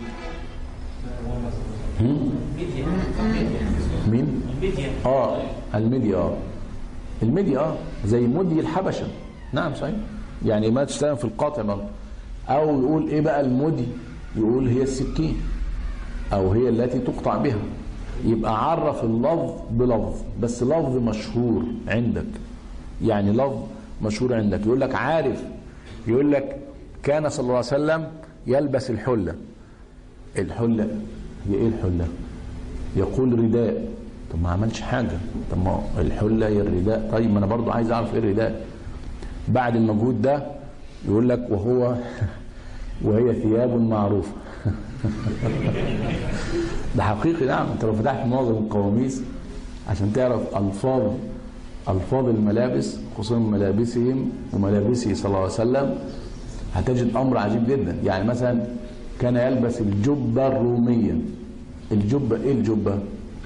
مين اه الميديا اه الميديا اه زي مدي الحبشه نعم صحيح يعني ما تشتغل في القاطع برضه او يقول ايه بقى المدي يقول هي السكين او هي التي تقطع بها يبقى عرف اللفظ بلفظ بس لفظ مشهور عندك يعني لفظ مشهور عندك يقول لك عارف يقول لك كان صلى الله عليه وسلم يلبس الحلة الحلة هي ايه الحلة يقول رداء طب ما عملش حاجة طب ما الحلة هي الرداء طيب ما انا برضو عايز اعرف ايه الرداء بعد المجهود ده يقول لك وهو وهي ثياب معروفة ده حقيقي نعم انت لو فتحت معظم القواميس عشان تعرف الفاظ الفاظ الملابس خصوصا ملابسهم وملابسه صلى الله عليه وسلم هتجد امر عجيب جدا يعني مثلا كان يلبس الجبه الروميه الجبه ايه الجبه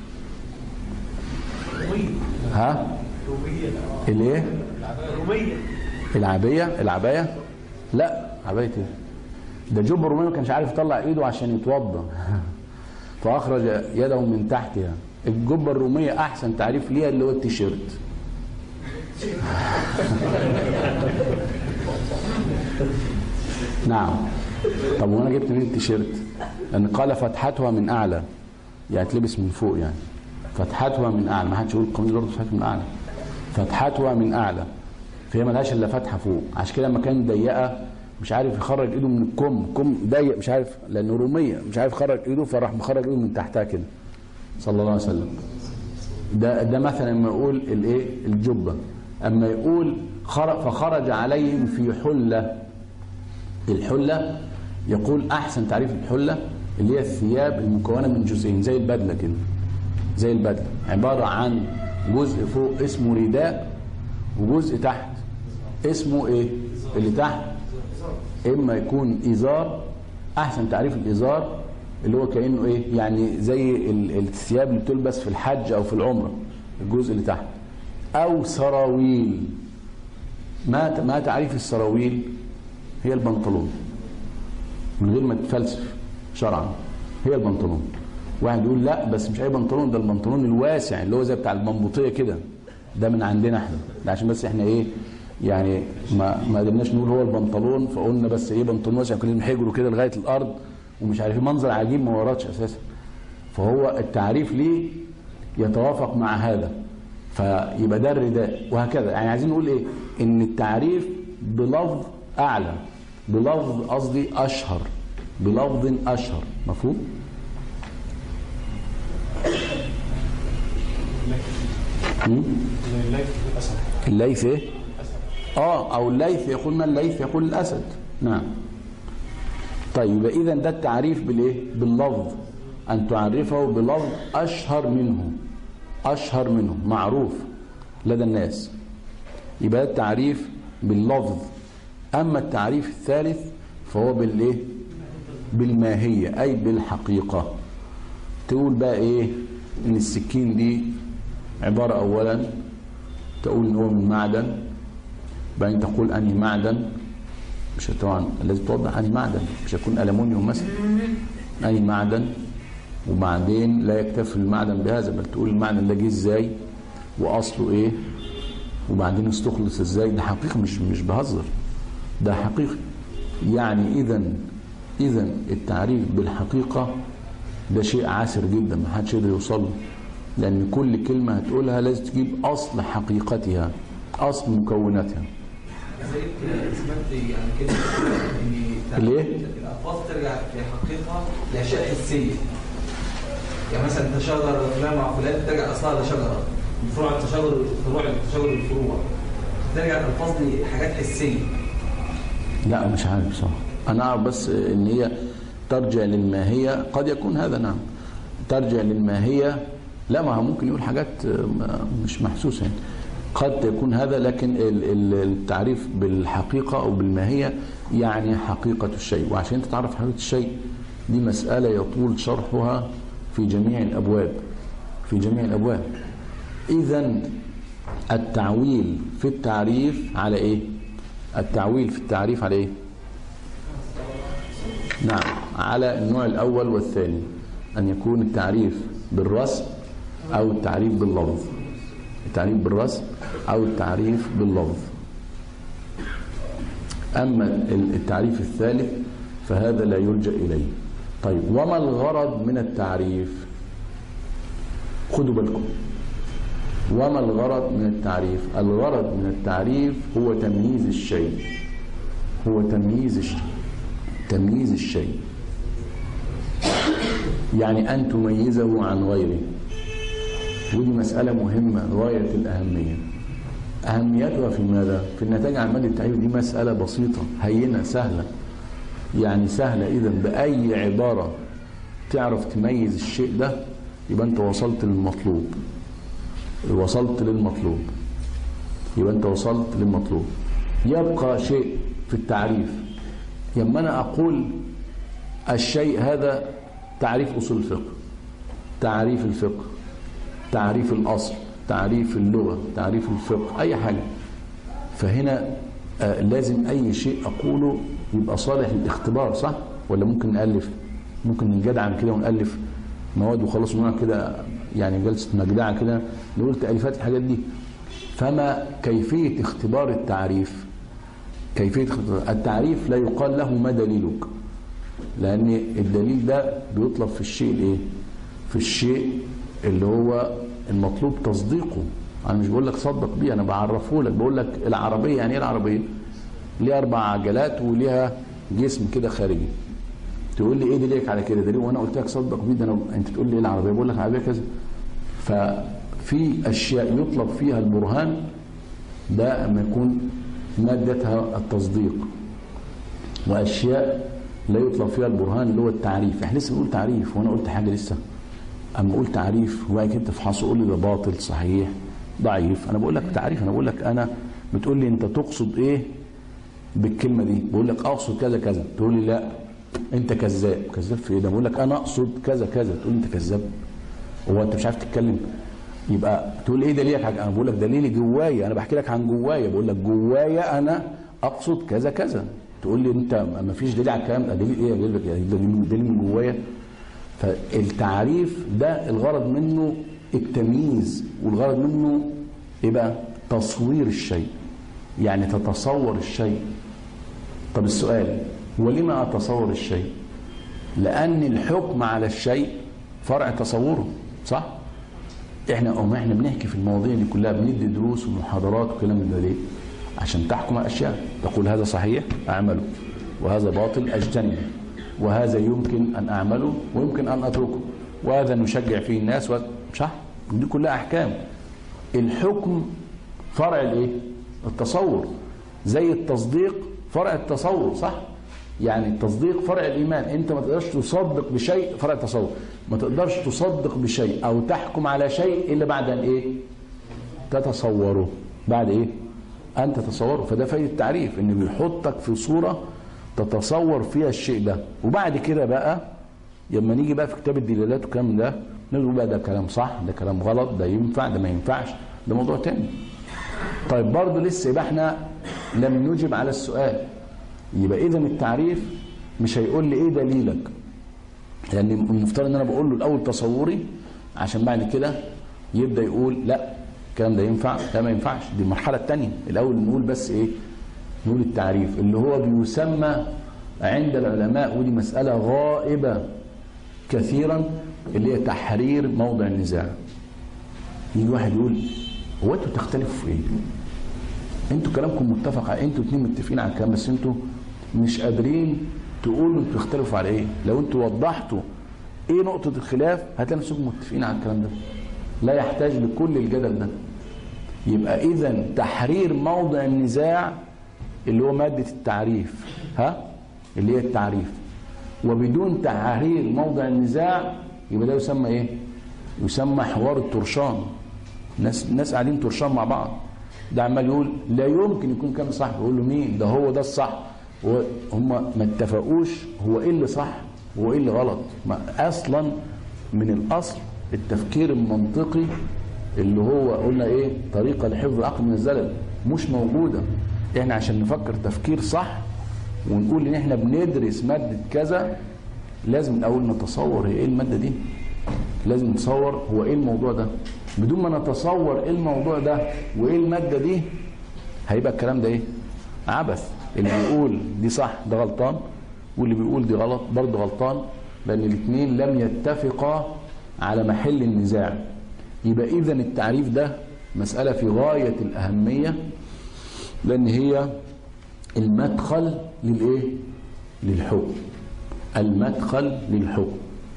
ها الايه العبيه العبايه لا عبايه ايه ده جبه الروميه ما كانش عارف يطلع ايده عشان يتوضا فاخرج يده من تحتها الجبه الروميه احسن تعريف ليها اللي هو التيشيرت نعم طب وانا جبت منين التيشيرت لان قال فتحتها من اعلى يعني تلبس من فوق يعني فتحتها من اعلى ما حدش يقول القميص برضه فتحته من اعلى فتحتها من اعلى فهي ملهاش الا فتحه فوق عشان كده لما كان ضيقه مش عارف يخرج ايده من الكم كم ضيق مش عارف لانه روميه مش عارف يخرج ايده فراح مخرج ايده من تحتها كده صلى الله عليه وسلم ده ده مثلا لما يقول الايه الجبه اما يقول خرج فخرج عليهم في حله الحله يقول احسن تعريف الحله اللي هي الثياب المكونه من جزئين زي البدله كده زي البدله عباره عن جزء فوق اسمه رداء وجزء تحت اسمه ايه اللي تحت اما يكون ازار احسن تعريف الازار اللي هو كانه ايه يعني زي ال- الثياب اللي بتلبس في الحج او في العمره الجزء اللي تحت او سراويل ما ما تعريف السراويل هي البنطلون من غير ما تفلسف شرعا هي البنطلون واحد يقول لا بس مش اي بنطلون ده البنطلون الواسع اللي هو زي بتاع المنبوطيه كده ده من عندنا احنا ده عشان بس احنا ايه يعني ما ما قدرناش نقول هو البنطلون فقلنا بس ايه بنطلون واسع كنا بنحجره كده لغايه الارض ومش عارف إيه، منظر عجيب ما وردش اساسا فهو التعريف ليه يتوافق مع هذا فيبقى ده الرداء وهكذا يعني عايزين نقول ايه ان التعريف بلفظ اعلى بلفظ قصدي اشهر بلفظ اشهر مفهوم مم؟ الليث ايه اه او الليث يقول ما الليث يقول الاسد نعم طيب يبقى اذا ده التعريف بالايه باللفظ ان تعرفه بلفظ اشهر منه اشهر منه معروف لدى الناس يبقى ده التعريف باللفظ اما التعريف الثالث فهو بالايه بالماهيه اي بالحقيقه تقول بقى ايه ان السكين دي عباره اولا تقول ان هو من معدن بعدين تقول انهي معدن مش طبعا لازم توضح انهي معدن مش هيكون الومنيوم مثلا انهي معدن وبعدين لا يكتفي المعدن بهذا بل تقول المعدن ده جه ازاي واصله ايه وبعدين استخلص ازاي ده حقيقه مش مش بهزر ده حقيقي يعني اذا اذا التعريف بالحقيقه ده شيء عسر جدا ما حدش يقدر يوصل له لان كل كلمه هتقولها لازم تجيب اصل حقيقتها اصل مكوناتها زي كده سمعت يعني كده ان ليه؟ الالفاظ ترجع في حقيقه لاشياء حسيه يعني مثلا تشاجر فلان مع فلان ترجع اصلها لشجره من فروع التشاجر فروع التشاجر الفروع ترجع الالفاظ دي حاجات حسيه لا مش عارف بصراحه انا اعرف بس ان هي ترجع للماهيه قد يكون هذا نعم ترجع للماهيه لا ما هو ممكن يقول حاجات ما- مش محسوسه يعني قد يكون هذا لكن ال- ال- التعريف بالحقيقه او بالماهيه يعني حقيقه الشيء وعشان انت تعرف حقيقه الشيء دي مساله يطول شرحها في جميع الابواب في جميع الابواب اذا التعويل في التعريف على ايه التعويل في التعريف على ايه نعم على النوع الاول والثاني ان يكون التعريف بالرسم او التعريف باللفظ التعريف بالرسم او التعريف باللفظ اما ال- التعريف الثالث فهذا لا يلجا اليه طيب وما الغرض من التعريف خدوا بالكم وما الغرض من التعريف الغرض من التعريف هو تمييز الشيء هو تمييز الشيء تمييز الشيء يعني أن تميزه عن غيره ودي مسألة مهمة غاية الأهمية أهميتها في ماذا؟ في النتائج عن مادة التعريف دي مسألة بسيطة هينة سهلة يعني سهلة إذا بأي عبارة تعرف تميز الشيء ده يبقى أنت وصلت للمطلوب وصلت للمطلوب يبقى أنت وصلت للمطلوب يبقى شيء في التعريف لما أنا أقول الشيء هذا تعريف أصول الفقه تعريف الفقه تعريف الأصل تعريف اللغة تعريف الفقه أي حاجة فهنا آه لازم أي شيء أقوله يبقى صالح للاختبار صح ولا ممكن نألف ممكن نجدعن كده ونألف مواد وخلاص ونقعد كده يعني جلسة مجدعة كده نقول تأليفات الحاجات دي فما كيفية اختبار التعريف كيفية اختبار التعريف لا يقال له ما دليلك لأن الدليل ده بيطلب في الشيء الايه في الشيء اللي هو المطلوب تصديقه انا مش بقول لك صدق بيه انا بعرفه لك بقول لك العربيه يعني ايه العربيه ليها اربع عجلات وليها جسم كده خارجي تقول لي ايه دليلك على كده دليل وانا قلت لك صدق بيه ده انا انت تقول لي ايه العربيه بقول لك العربيه كذا ففي اشياء يطلب فيها البرهان ده اما يكون مادتها التصديق واشياء لا يطلب فيها البرهان اللي هو التعريف احنا لسه بنقول تعريف وانا قلت حاجه لسه اما اقول تعريف وبعد كده تفحصه قول لي ده باطل صحيح ضعيف انا بقول لك تعريف انا بقول لك انا بتقول لي انت تقصد ايه بالكلمه دي بقول لك اقصد كذا كذا تقول لي لا انت كذاب كذاب في ايه ده بقول لك انا اقصد كذا كذا تقول انت كذاب هو انت مش عارف تتكلم يبقى تقول ايه دليلك انا بقول لك دليلي جوايا انا بحكي لك عن جوايا بقول لك جوايا انا اقصد كذا كذا تقول لي انت ما فيش دليل على الكلام ده دليل ايه يا دليل يعني دليل دليل من جوايا فالتعريف ده الغرض منه التمييز والغرض منه ايه بقى تصوير الشيء يعني تتصور الشيء طب السؤال ولما اتصور الشيء لان الحكم على الشيء فرع تصوره صح احنا أم احنا بنحكي في المواضيع دي كلها بندي دروس ومحاضرات وكلام من ده ليه عشان تحكم على اشياء تقول هذا صحيح اعمله وهذا باطل اجتنبه وهذا يمكن ان اعمله ويمكن ان اتركه وهذا نشجع فيه الناس و... صح دي كلها احكام الحكم فرع الايه التصور زي التصديق فرع التصور صح يعني التصديق فرع الايمان انت ما تقدرش تصدق بشيء فرع التصور ما تقدرش تصدق بشيء او تحكم على شيء الا بعد ان ايه تتصوره بعد ايه ان تتصوره فده فايده التعريف ان بيحطك في صوره تتصور فيها الشيء ده وبعد كده بقى لما نيجي بقى في كتاب الدلالات والكلام ده نقول بقى ده كلام صح ده كلام غلط ده ينفع ده ما ينفعش ده موضوع تاني طيب برضه لسه يبقى احنا لم نجب على السؤال يبقى اذا التعريف مش هيقول لي ايه دليلك لان يعني المفترض ان انا بقول له الاول تصوري عشان بعد كده يبدا يقول لا الكلام ده ينفع لا ما ينفعش دي المرحله الثانيه الاول نقول بس ايه نقول التعريف اللي هو بيسمى عند العلماء ودي مساله غائبه كثيرا اللي هي تحرير موضع النزاع يجي واحد يقول هو انتوا تختلفوا في ايه انتوا كلامكم متفق على انتوا اتنين متفقين على الكلام بس انتوا مش قادرين تقولوا انتوا تختلفوا على ايه لو انتوا وضحتوا ايه نقطة الخلاف هتلاقي نفسكم متفقين على الكلام ده لا يحتاج لكل الجدل ده يبقى اذا تحرير موضع النزاع اللي هو مادة التعريف ها اللي هي التعريف وبدون تحرير موضع النزاع يبقى ده يسمى ايه يسمى حوار الترشان ناس ناس قاعدين ترشان مع بعض ده عمال يقول لا يمكن يكون كان صح بيقول له مين ده هو ده الصح هم ما اتفقوش هو ايه اللي صح وايه اللي غلط ما اصلا من الاصل التفكير المنطقي اللي هو قلنا ايه طريقه لحفظ العقل من الزلل مش موجوده احنا عشان نفكر تفكير صح ونقول ان احنا بندرس ماده كذا لازم الاول نتصور هي ايه الماده دي لازم نتصور هو ايه الموضوع ده بدون ما نتصور ايه الموضوع ده وايه الماده دي هيبقى الكلام ده ايه عبث اللي بيقول دي صح ده غلطان واللي بيقول دي غلط برضه غلطان لان الاثنين لم يتفقا على محل النزاع يبقى اذا التعريف ده مساله في غايه الاهميه لان هي المدخل للايه للحكم المدخل للحكم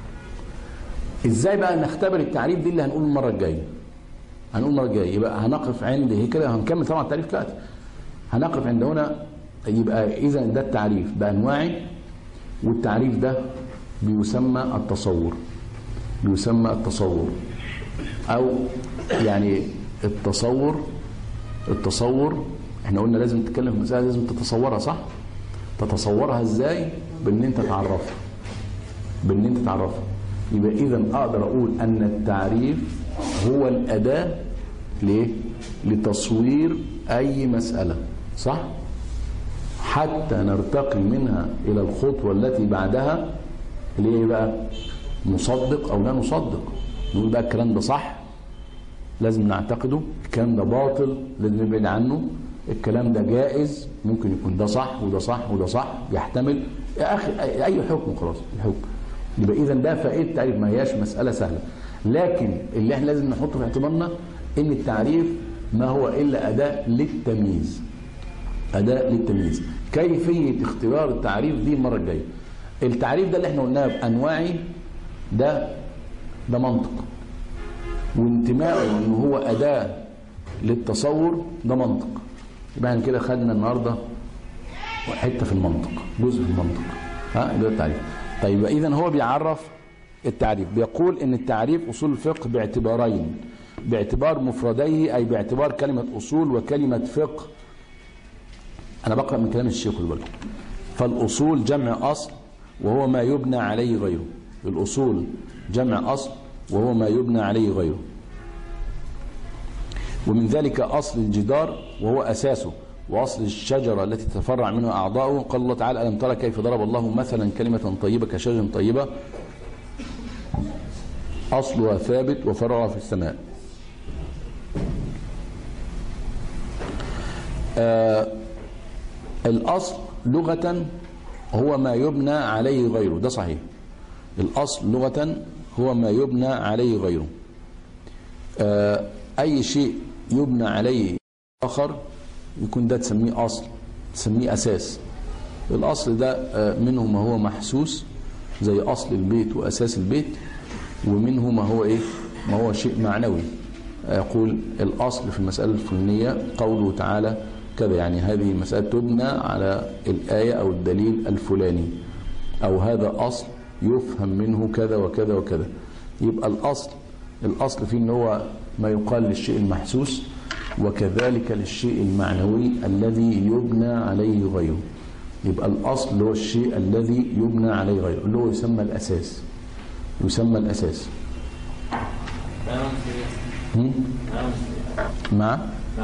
ازاي بقى نختبر التعريف دي اللي هنقول المره الجايه هنقول المره الجايه يبقى هنقف عند هي كده هنكمل طبعا التعريف دلوقتي هنقف عند هنا يبقى اذا ده التعريف بانواعه والتعريف ده بيسمى التصور بيسمى التصور او يعني التصور التصور احنا قلنا لازم تتكلم في مسألة لازم تتصورها صح تتصورها ازاي بان انت تعرفها بان انت تعرفها يبقى اذا اقدر اقول ان التعريف هو الاداة ليه لتصوير اي مسألة صح حتى نرتقي منها الى الخطوة التي بعدها اللي هي بقى نصدق او لا نصدق نقول بقى الكلام ده صح لازم نعتقده الكلام ده باطل لازم نبعد عنه الكلام ده جائز ممكن يكون ده صح وده صح وده صح يحتمل يا اخي اي حكم خلاص الحكم يبقى اذا ده فائده التعريف ما هياش مساله سهله لكن اللي احنا لازم نحطه في اعتبارنا ان التعريف ما هو الا اداه للتمييز اداه للتمييز كيفيه اختبار التعريف دي المره الجايه التعريف ده اللي احنا قلناه بانواعه ده ده منطق وانتمائه ان هو اداه للتصور ده منطق يبقى احنا كده خدنا النهارده حته في المنطق جزء في المنطق ها ده التعريف طيب اذا هو بيعرف التعريف بيقول ان التعريف اصول الفقه باعتبارين باعتبار مفرديه اي باعتبار كلمه اصول وكلمه فقه انا بقرا من كلام الشيخ خد بالكم فالاصول جمع اصل وهو ما يبنى عليه غيره الأصول جمع أصل وهو ما يبنى عليه غيره ومن ذلك أصل الجدار وهو أساسه وأصل الشجرة التي تتفرع منها أعضاؤه قال الله تعالى ألم ترى كيف ضرب الله مثلا كلمة طيبة كشجر طيبة أصلها ثابت وفرعها في السماء آه الأصل لغة هو ما يبنى عليه غيره ده صحيح الأصل لغة هو ما يبنى عليه غيره آه أي شيء يبنى عليه آخر يكون ده تسميه أصل تسميه أساس الأصل ده آه منه ما هو محسوس زي أصل البيت وأساس البيت ومنه ما هو إيه ما هو شيء معنوي يقول الأصل في المسألة الفلانية قوله تعالى كذا يعني هذه مسألة تبنى على الآية أو الدليل الفلاني أو هذا أصل يفهم منه كذا وكذا وكذا يبقى الأصل الأصل فيه أن هو ما يقال للشيء المحسوس وكذلك للشيء المعنوي الذي يبنى عليه غيره يبقى الأصل هو الشيء الذي يبنى عليه غيره اللي هو يسمى الأساس يسمى الأساس هم؟ مع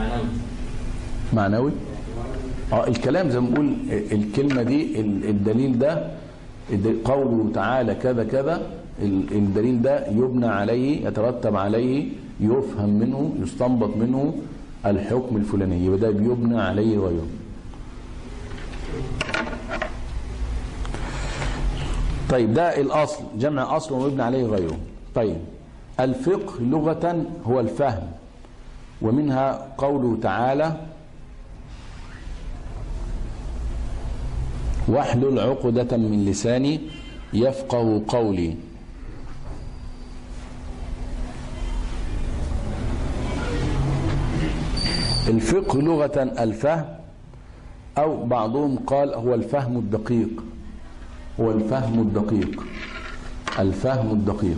معنوي اه الكلام زي ما بنقول الكلمة دي الدليل ده قوله تعالى كذا كذا الدليل ده يبنى عليه يترتب عليه يفهم منه يستنبط منه الحكم الفلاني يبقى ده بيبنى عليه غيره طيب ده الأصل جمع أصل ويبنى عليه غيره طيب الفقه لغة هو الفهم ومنها قوله تعالى واحلل عقدة من لساني يفقه قولي الفقه لغة الفهم أو بعضهم قال هو الفهم الدقيق هو الفهم الدقيق الفهم الدقيق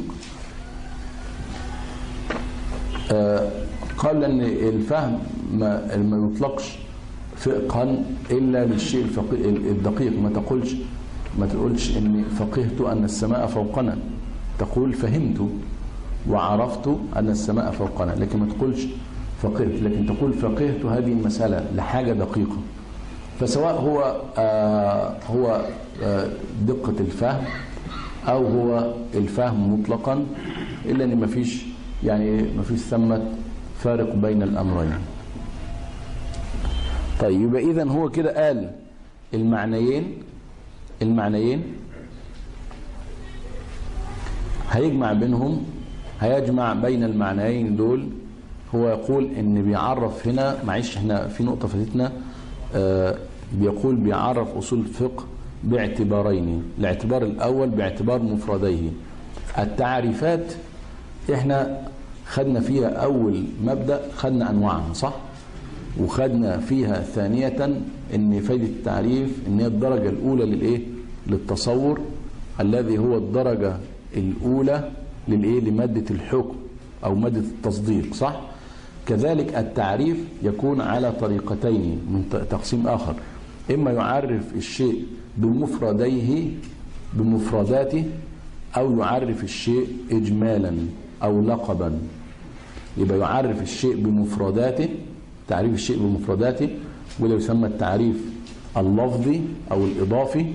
آه قال أن الفهم ما, ما يطلقش فقها إلا للشيء الدقيق ما تقولش ما تقولش إني فقهت أن السماء فوقنا تقول فهمت وعرفت أن السماء فوقنا لكن ما تقولش فقهت لكن تقول فقهت هذه المسألة لحاجة دقيقة فسواء هو آه هو آه دقة الفهم أو هو الفهم مطلقا إلا أن ما فيش يعني ما فيش ثمة فارق بين الأمرين طيب يبقى إذا هو كده قال المعنيين المعنيين هيجمع بينهم هيجمع بين المعنيين دول هو يقول ان بيعرف هنا معلش احنا في نقطة فاتتنا آه بيقول بيعرف اصول الفقه باعتبارين الاعتبار الاول باعتبار مفرديه التعريفات احنا خدنا فيها اول مبدأ خدنا انواعها صح وخدنا فيها ثانية ان فايدة التعريف ان هي الدرجة الاولى للايه للتصور الذي هو الدرجة الاولى للايه لمادة الحكم او مادة التصديق صح كذلك التعريف يكون على طريقتين من تقسيم اخر اما يعرف الشيء بمفرديه بمفرداته او يعرف الشيء اجمالا او لقبا يبقى يعرف الشيء بمفرداته تعريف الشيء بمفرداته وده يسمى التعريف اللفظي او الاضافي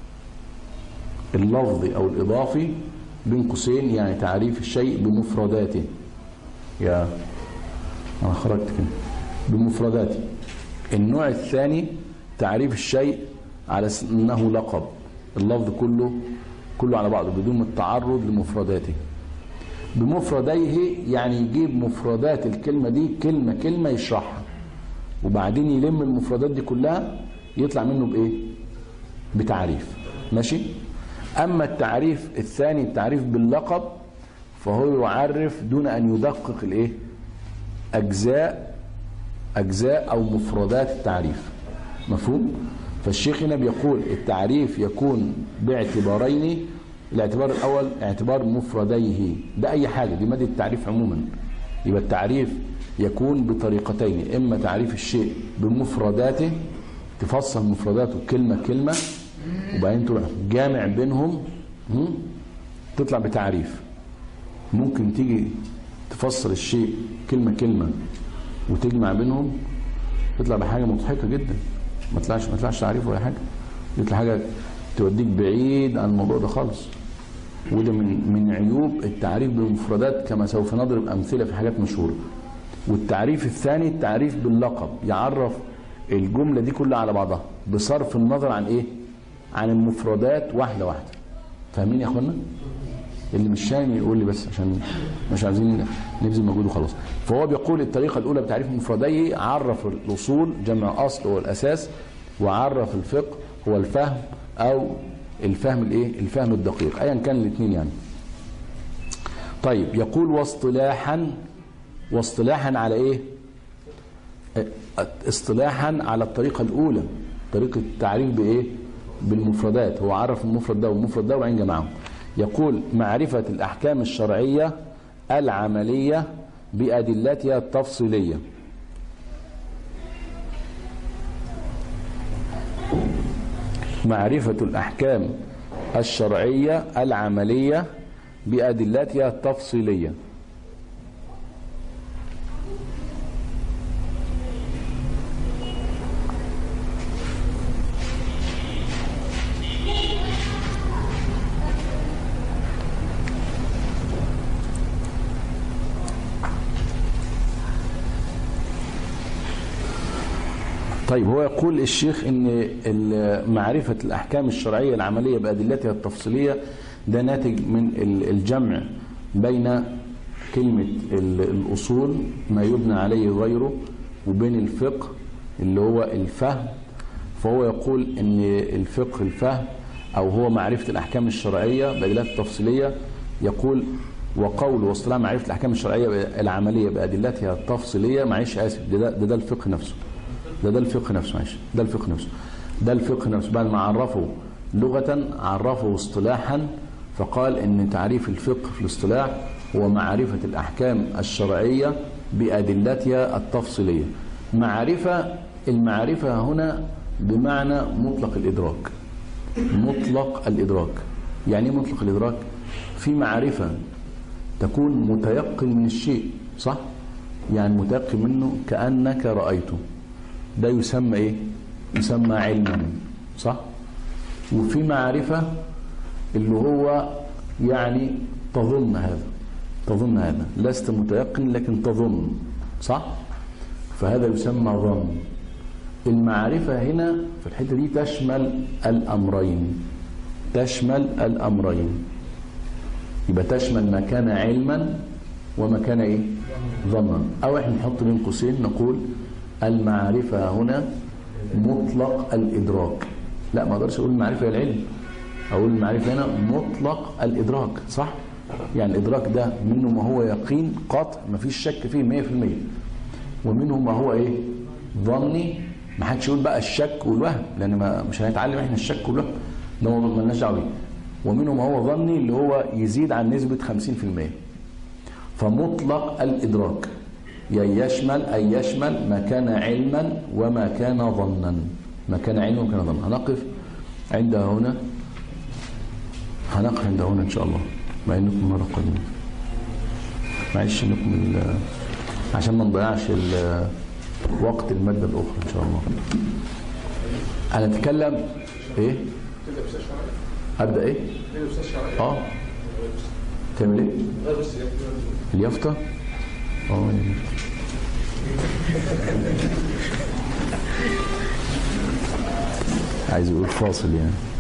اللفظي او الاضافي بين قوسين يعني تعريف الشيء بمفرداته يا انا خرجت كده بمفرداته النوع الثاني تعريف الشيء على انه لقب اللفظ كله كله على بعضه بدون التعرض لمفرداته بمفرديه يعني يجيب مفردات الكلمة دي كلمة كلمة يشرحها وبعدين يلم المفردات دي كلها يطلع منه بإيه بتعريف ماشي أما التعريف الثاني التعريف باللقب فهو يعرف دون أن يدقق الإيه أجزاء أجزاء أو مفردات التعريف مفهوم فالشيخ هنا بيقول التعريف يكون باعتبارين الاعتبار الأول اعتبار مفرديه ده أي حاجة دي مادة التعريف عموما يبقى التعريف يكون بطريقتين إما تعريف الشيء بمفرداته تفصل مفرداته كلمة كلمة وبعدين تروح جامع بينهم هم؟ تطلع بتعريف ممكن تيجي تفسر الشيء كلمة كلمة وتجمع بينهم تطلع بحاجة مضحكة جدا ما طلعش ما طلعش تعريف ولا حاجة يطلع حاجة توديك بعيد عن الموضوع ده خالص وده من من عيوب التعريف بالمفردات كما سوف نضرب امثله في حاجات مشهوره والتعريف الثاني التعريف باللقب يعرف الجمله دي كلها على بعضها بصرف النظر عن ايه عن المفردات واحده واحده فاهمين يا اخوانا اللي مش فاهم يقول لي بس عشان مش عايزين نبذل مجهود وخلاص فهو بيقول الطريقه الاولى بتعريف مفرديه عرف الاصول جمع اصل هو الاساس وعرف الفقه هو الفهم او الفهم الايه الفهم الدقيق ايا كان الاثنين يعني طيب يقول واصطلاحا واصطلاحا على ايه اصطلاحا على الطريقه الاولى طريقه التعريف بايه بالمفردات هو عرف المفرد ده والمفرد ده وبعدين جمعهم يقول معرفه الاحكام الشرعيه العمليه بادلتها التفصيليه معرفة الأحكام الشرعية العملية بأدلتها التفصيلية طيب هو يقول الشيخ ان معرفة الأحكام الشرعية العملية بأدلتها التفصيلية ده ناتج من الجمع بين كلمة الأصول ما يبنى عليه غيره وبين الفقه اللي هو الفهم فهو يقول ان الفقه الفهم أو هو معرفة الأحكام الشرعية بأدلتها التفصيلية يقول وقول واصطلاح معرفة الأحكام الشرعية العملية بأدلتها التفصيلية معلش آسف ده ده, ده الفقه نفسه ده ده الفقه نفسه معلش ده الفقه نفسه ده الفقه نفسه بعد ما عرفه لغة عرفه اصطلاحا فقال ان تعريف الفقه في الاصطلاح هو معرفة الأحكام الشرعية بأدلتها التفصيلية معرفة المعرفة هنا بمعنى مطلق الإدراك مطلق الإدراك يعني ايه مطلق الإدراك في معرفة تكون متيقن من الشيء صح يعني متيقن منه كأنك رأيته ده يسمى ايه يسمى علما صح وفي معرفة اللي هو يعني تظن هذا تظن هذا لست متيقن لكن تظن صح فهذا يسمى ظن المعرفة هنا في الحتة دي تشمل الأمرين تشمل الأمرين يبقى تشمل ما كان علما وما كان ايه ظنا او احنا نحط بين قوسين نقول المعرفة هنا مطلق الإدراك لا ما اقدرش اقول المعرفة هي العلم اقول المعرفة هنا مطلق الإدراك صح يعني الإدراك ده منه ما هو يقين قطع ما فيش شك فيه 100% ومنه ما هو ايه ظني ما حدش يقول بقى الشك والوهم لان ما مش هنتعلم احنا الشك والوهم ده موضوع مالناش دعوه بيه ومنه ما هو ظني اللي هو يزيد عن نسبة 50% فمطلق الإدراك يعني يشمل أي يشمل ما كان علما وما كان ظنا ما كان علما وما كان ظنا هنقف عند هنا هنقف عند هنا إن شاء الله مع إنكم مرة قادمة معلش نكمل عشان ما نضيعش وقت المادة الأخرى إن شاء الله هنتكلم إيه؟ أبدأ إيه؟ آه تعمل إيه؟ اليافطة؟ اه عايز يقول فاصل يعني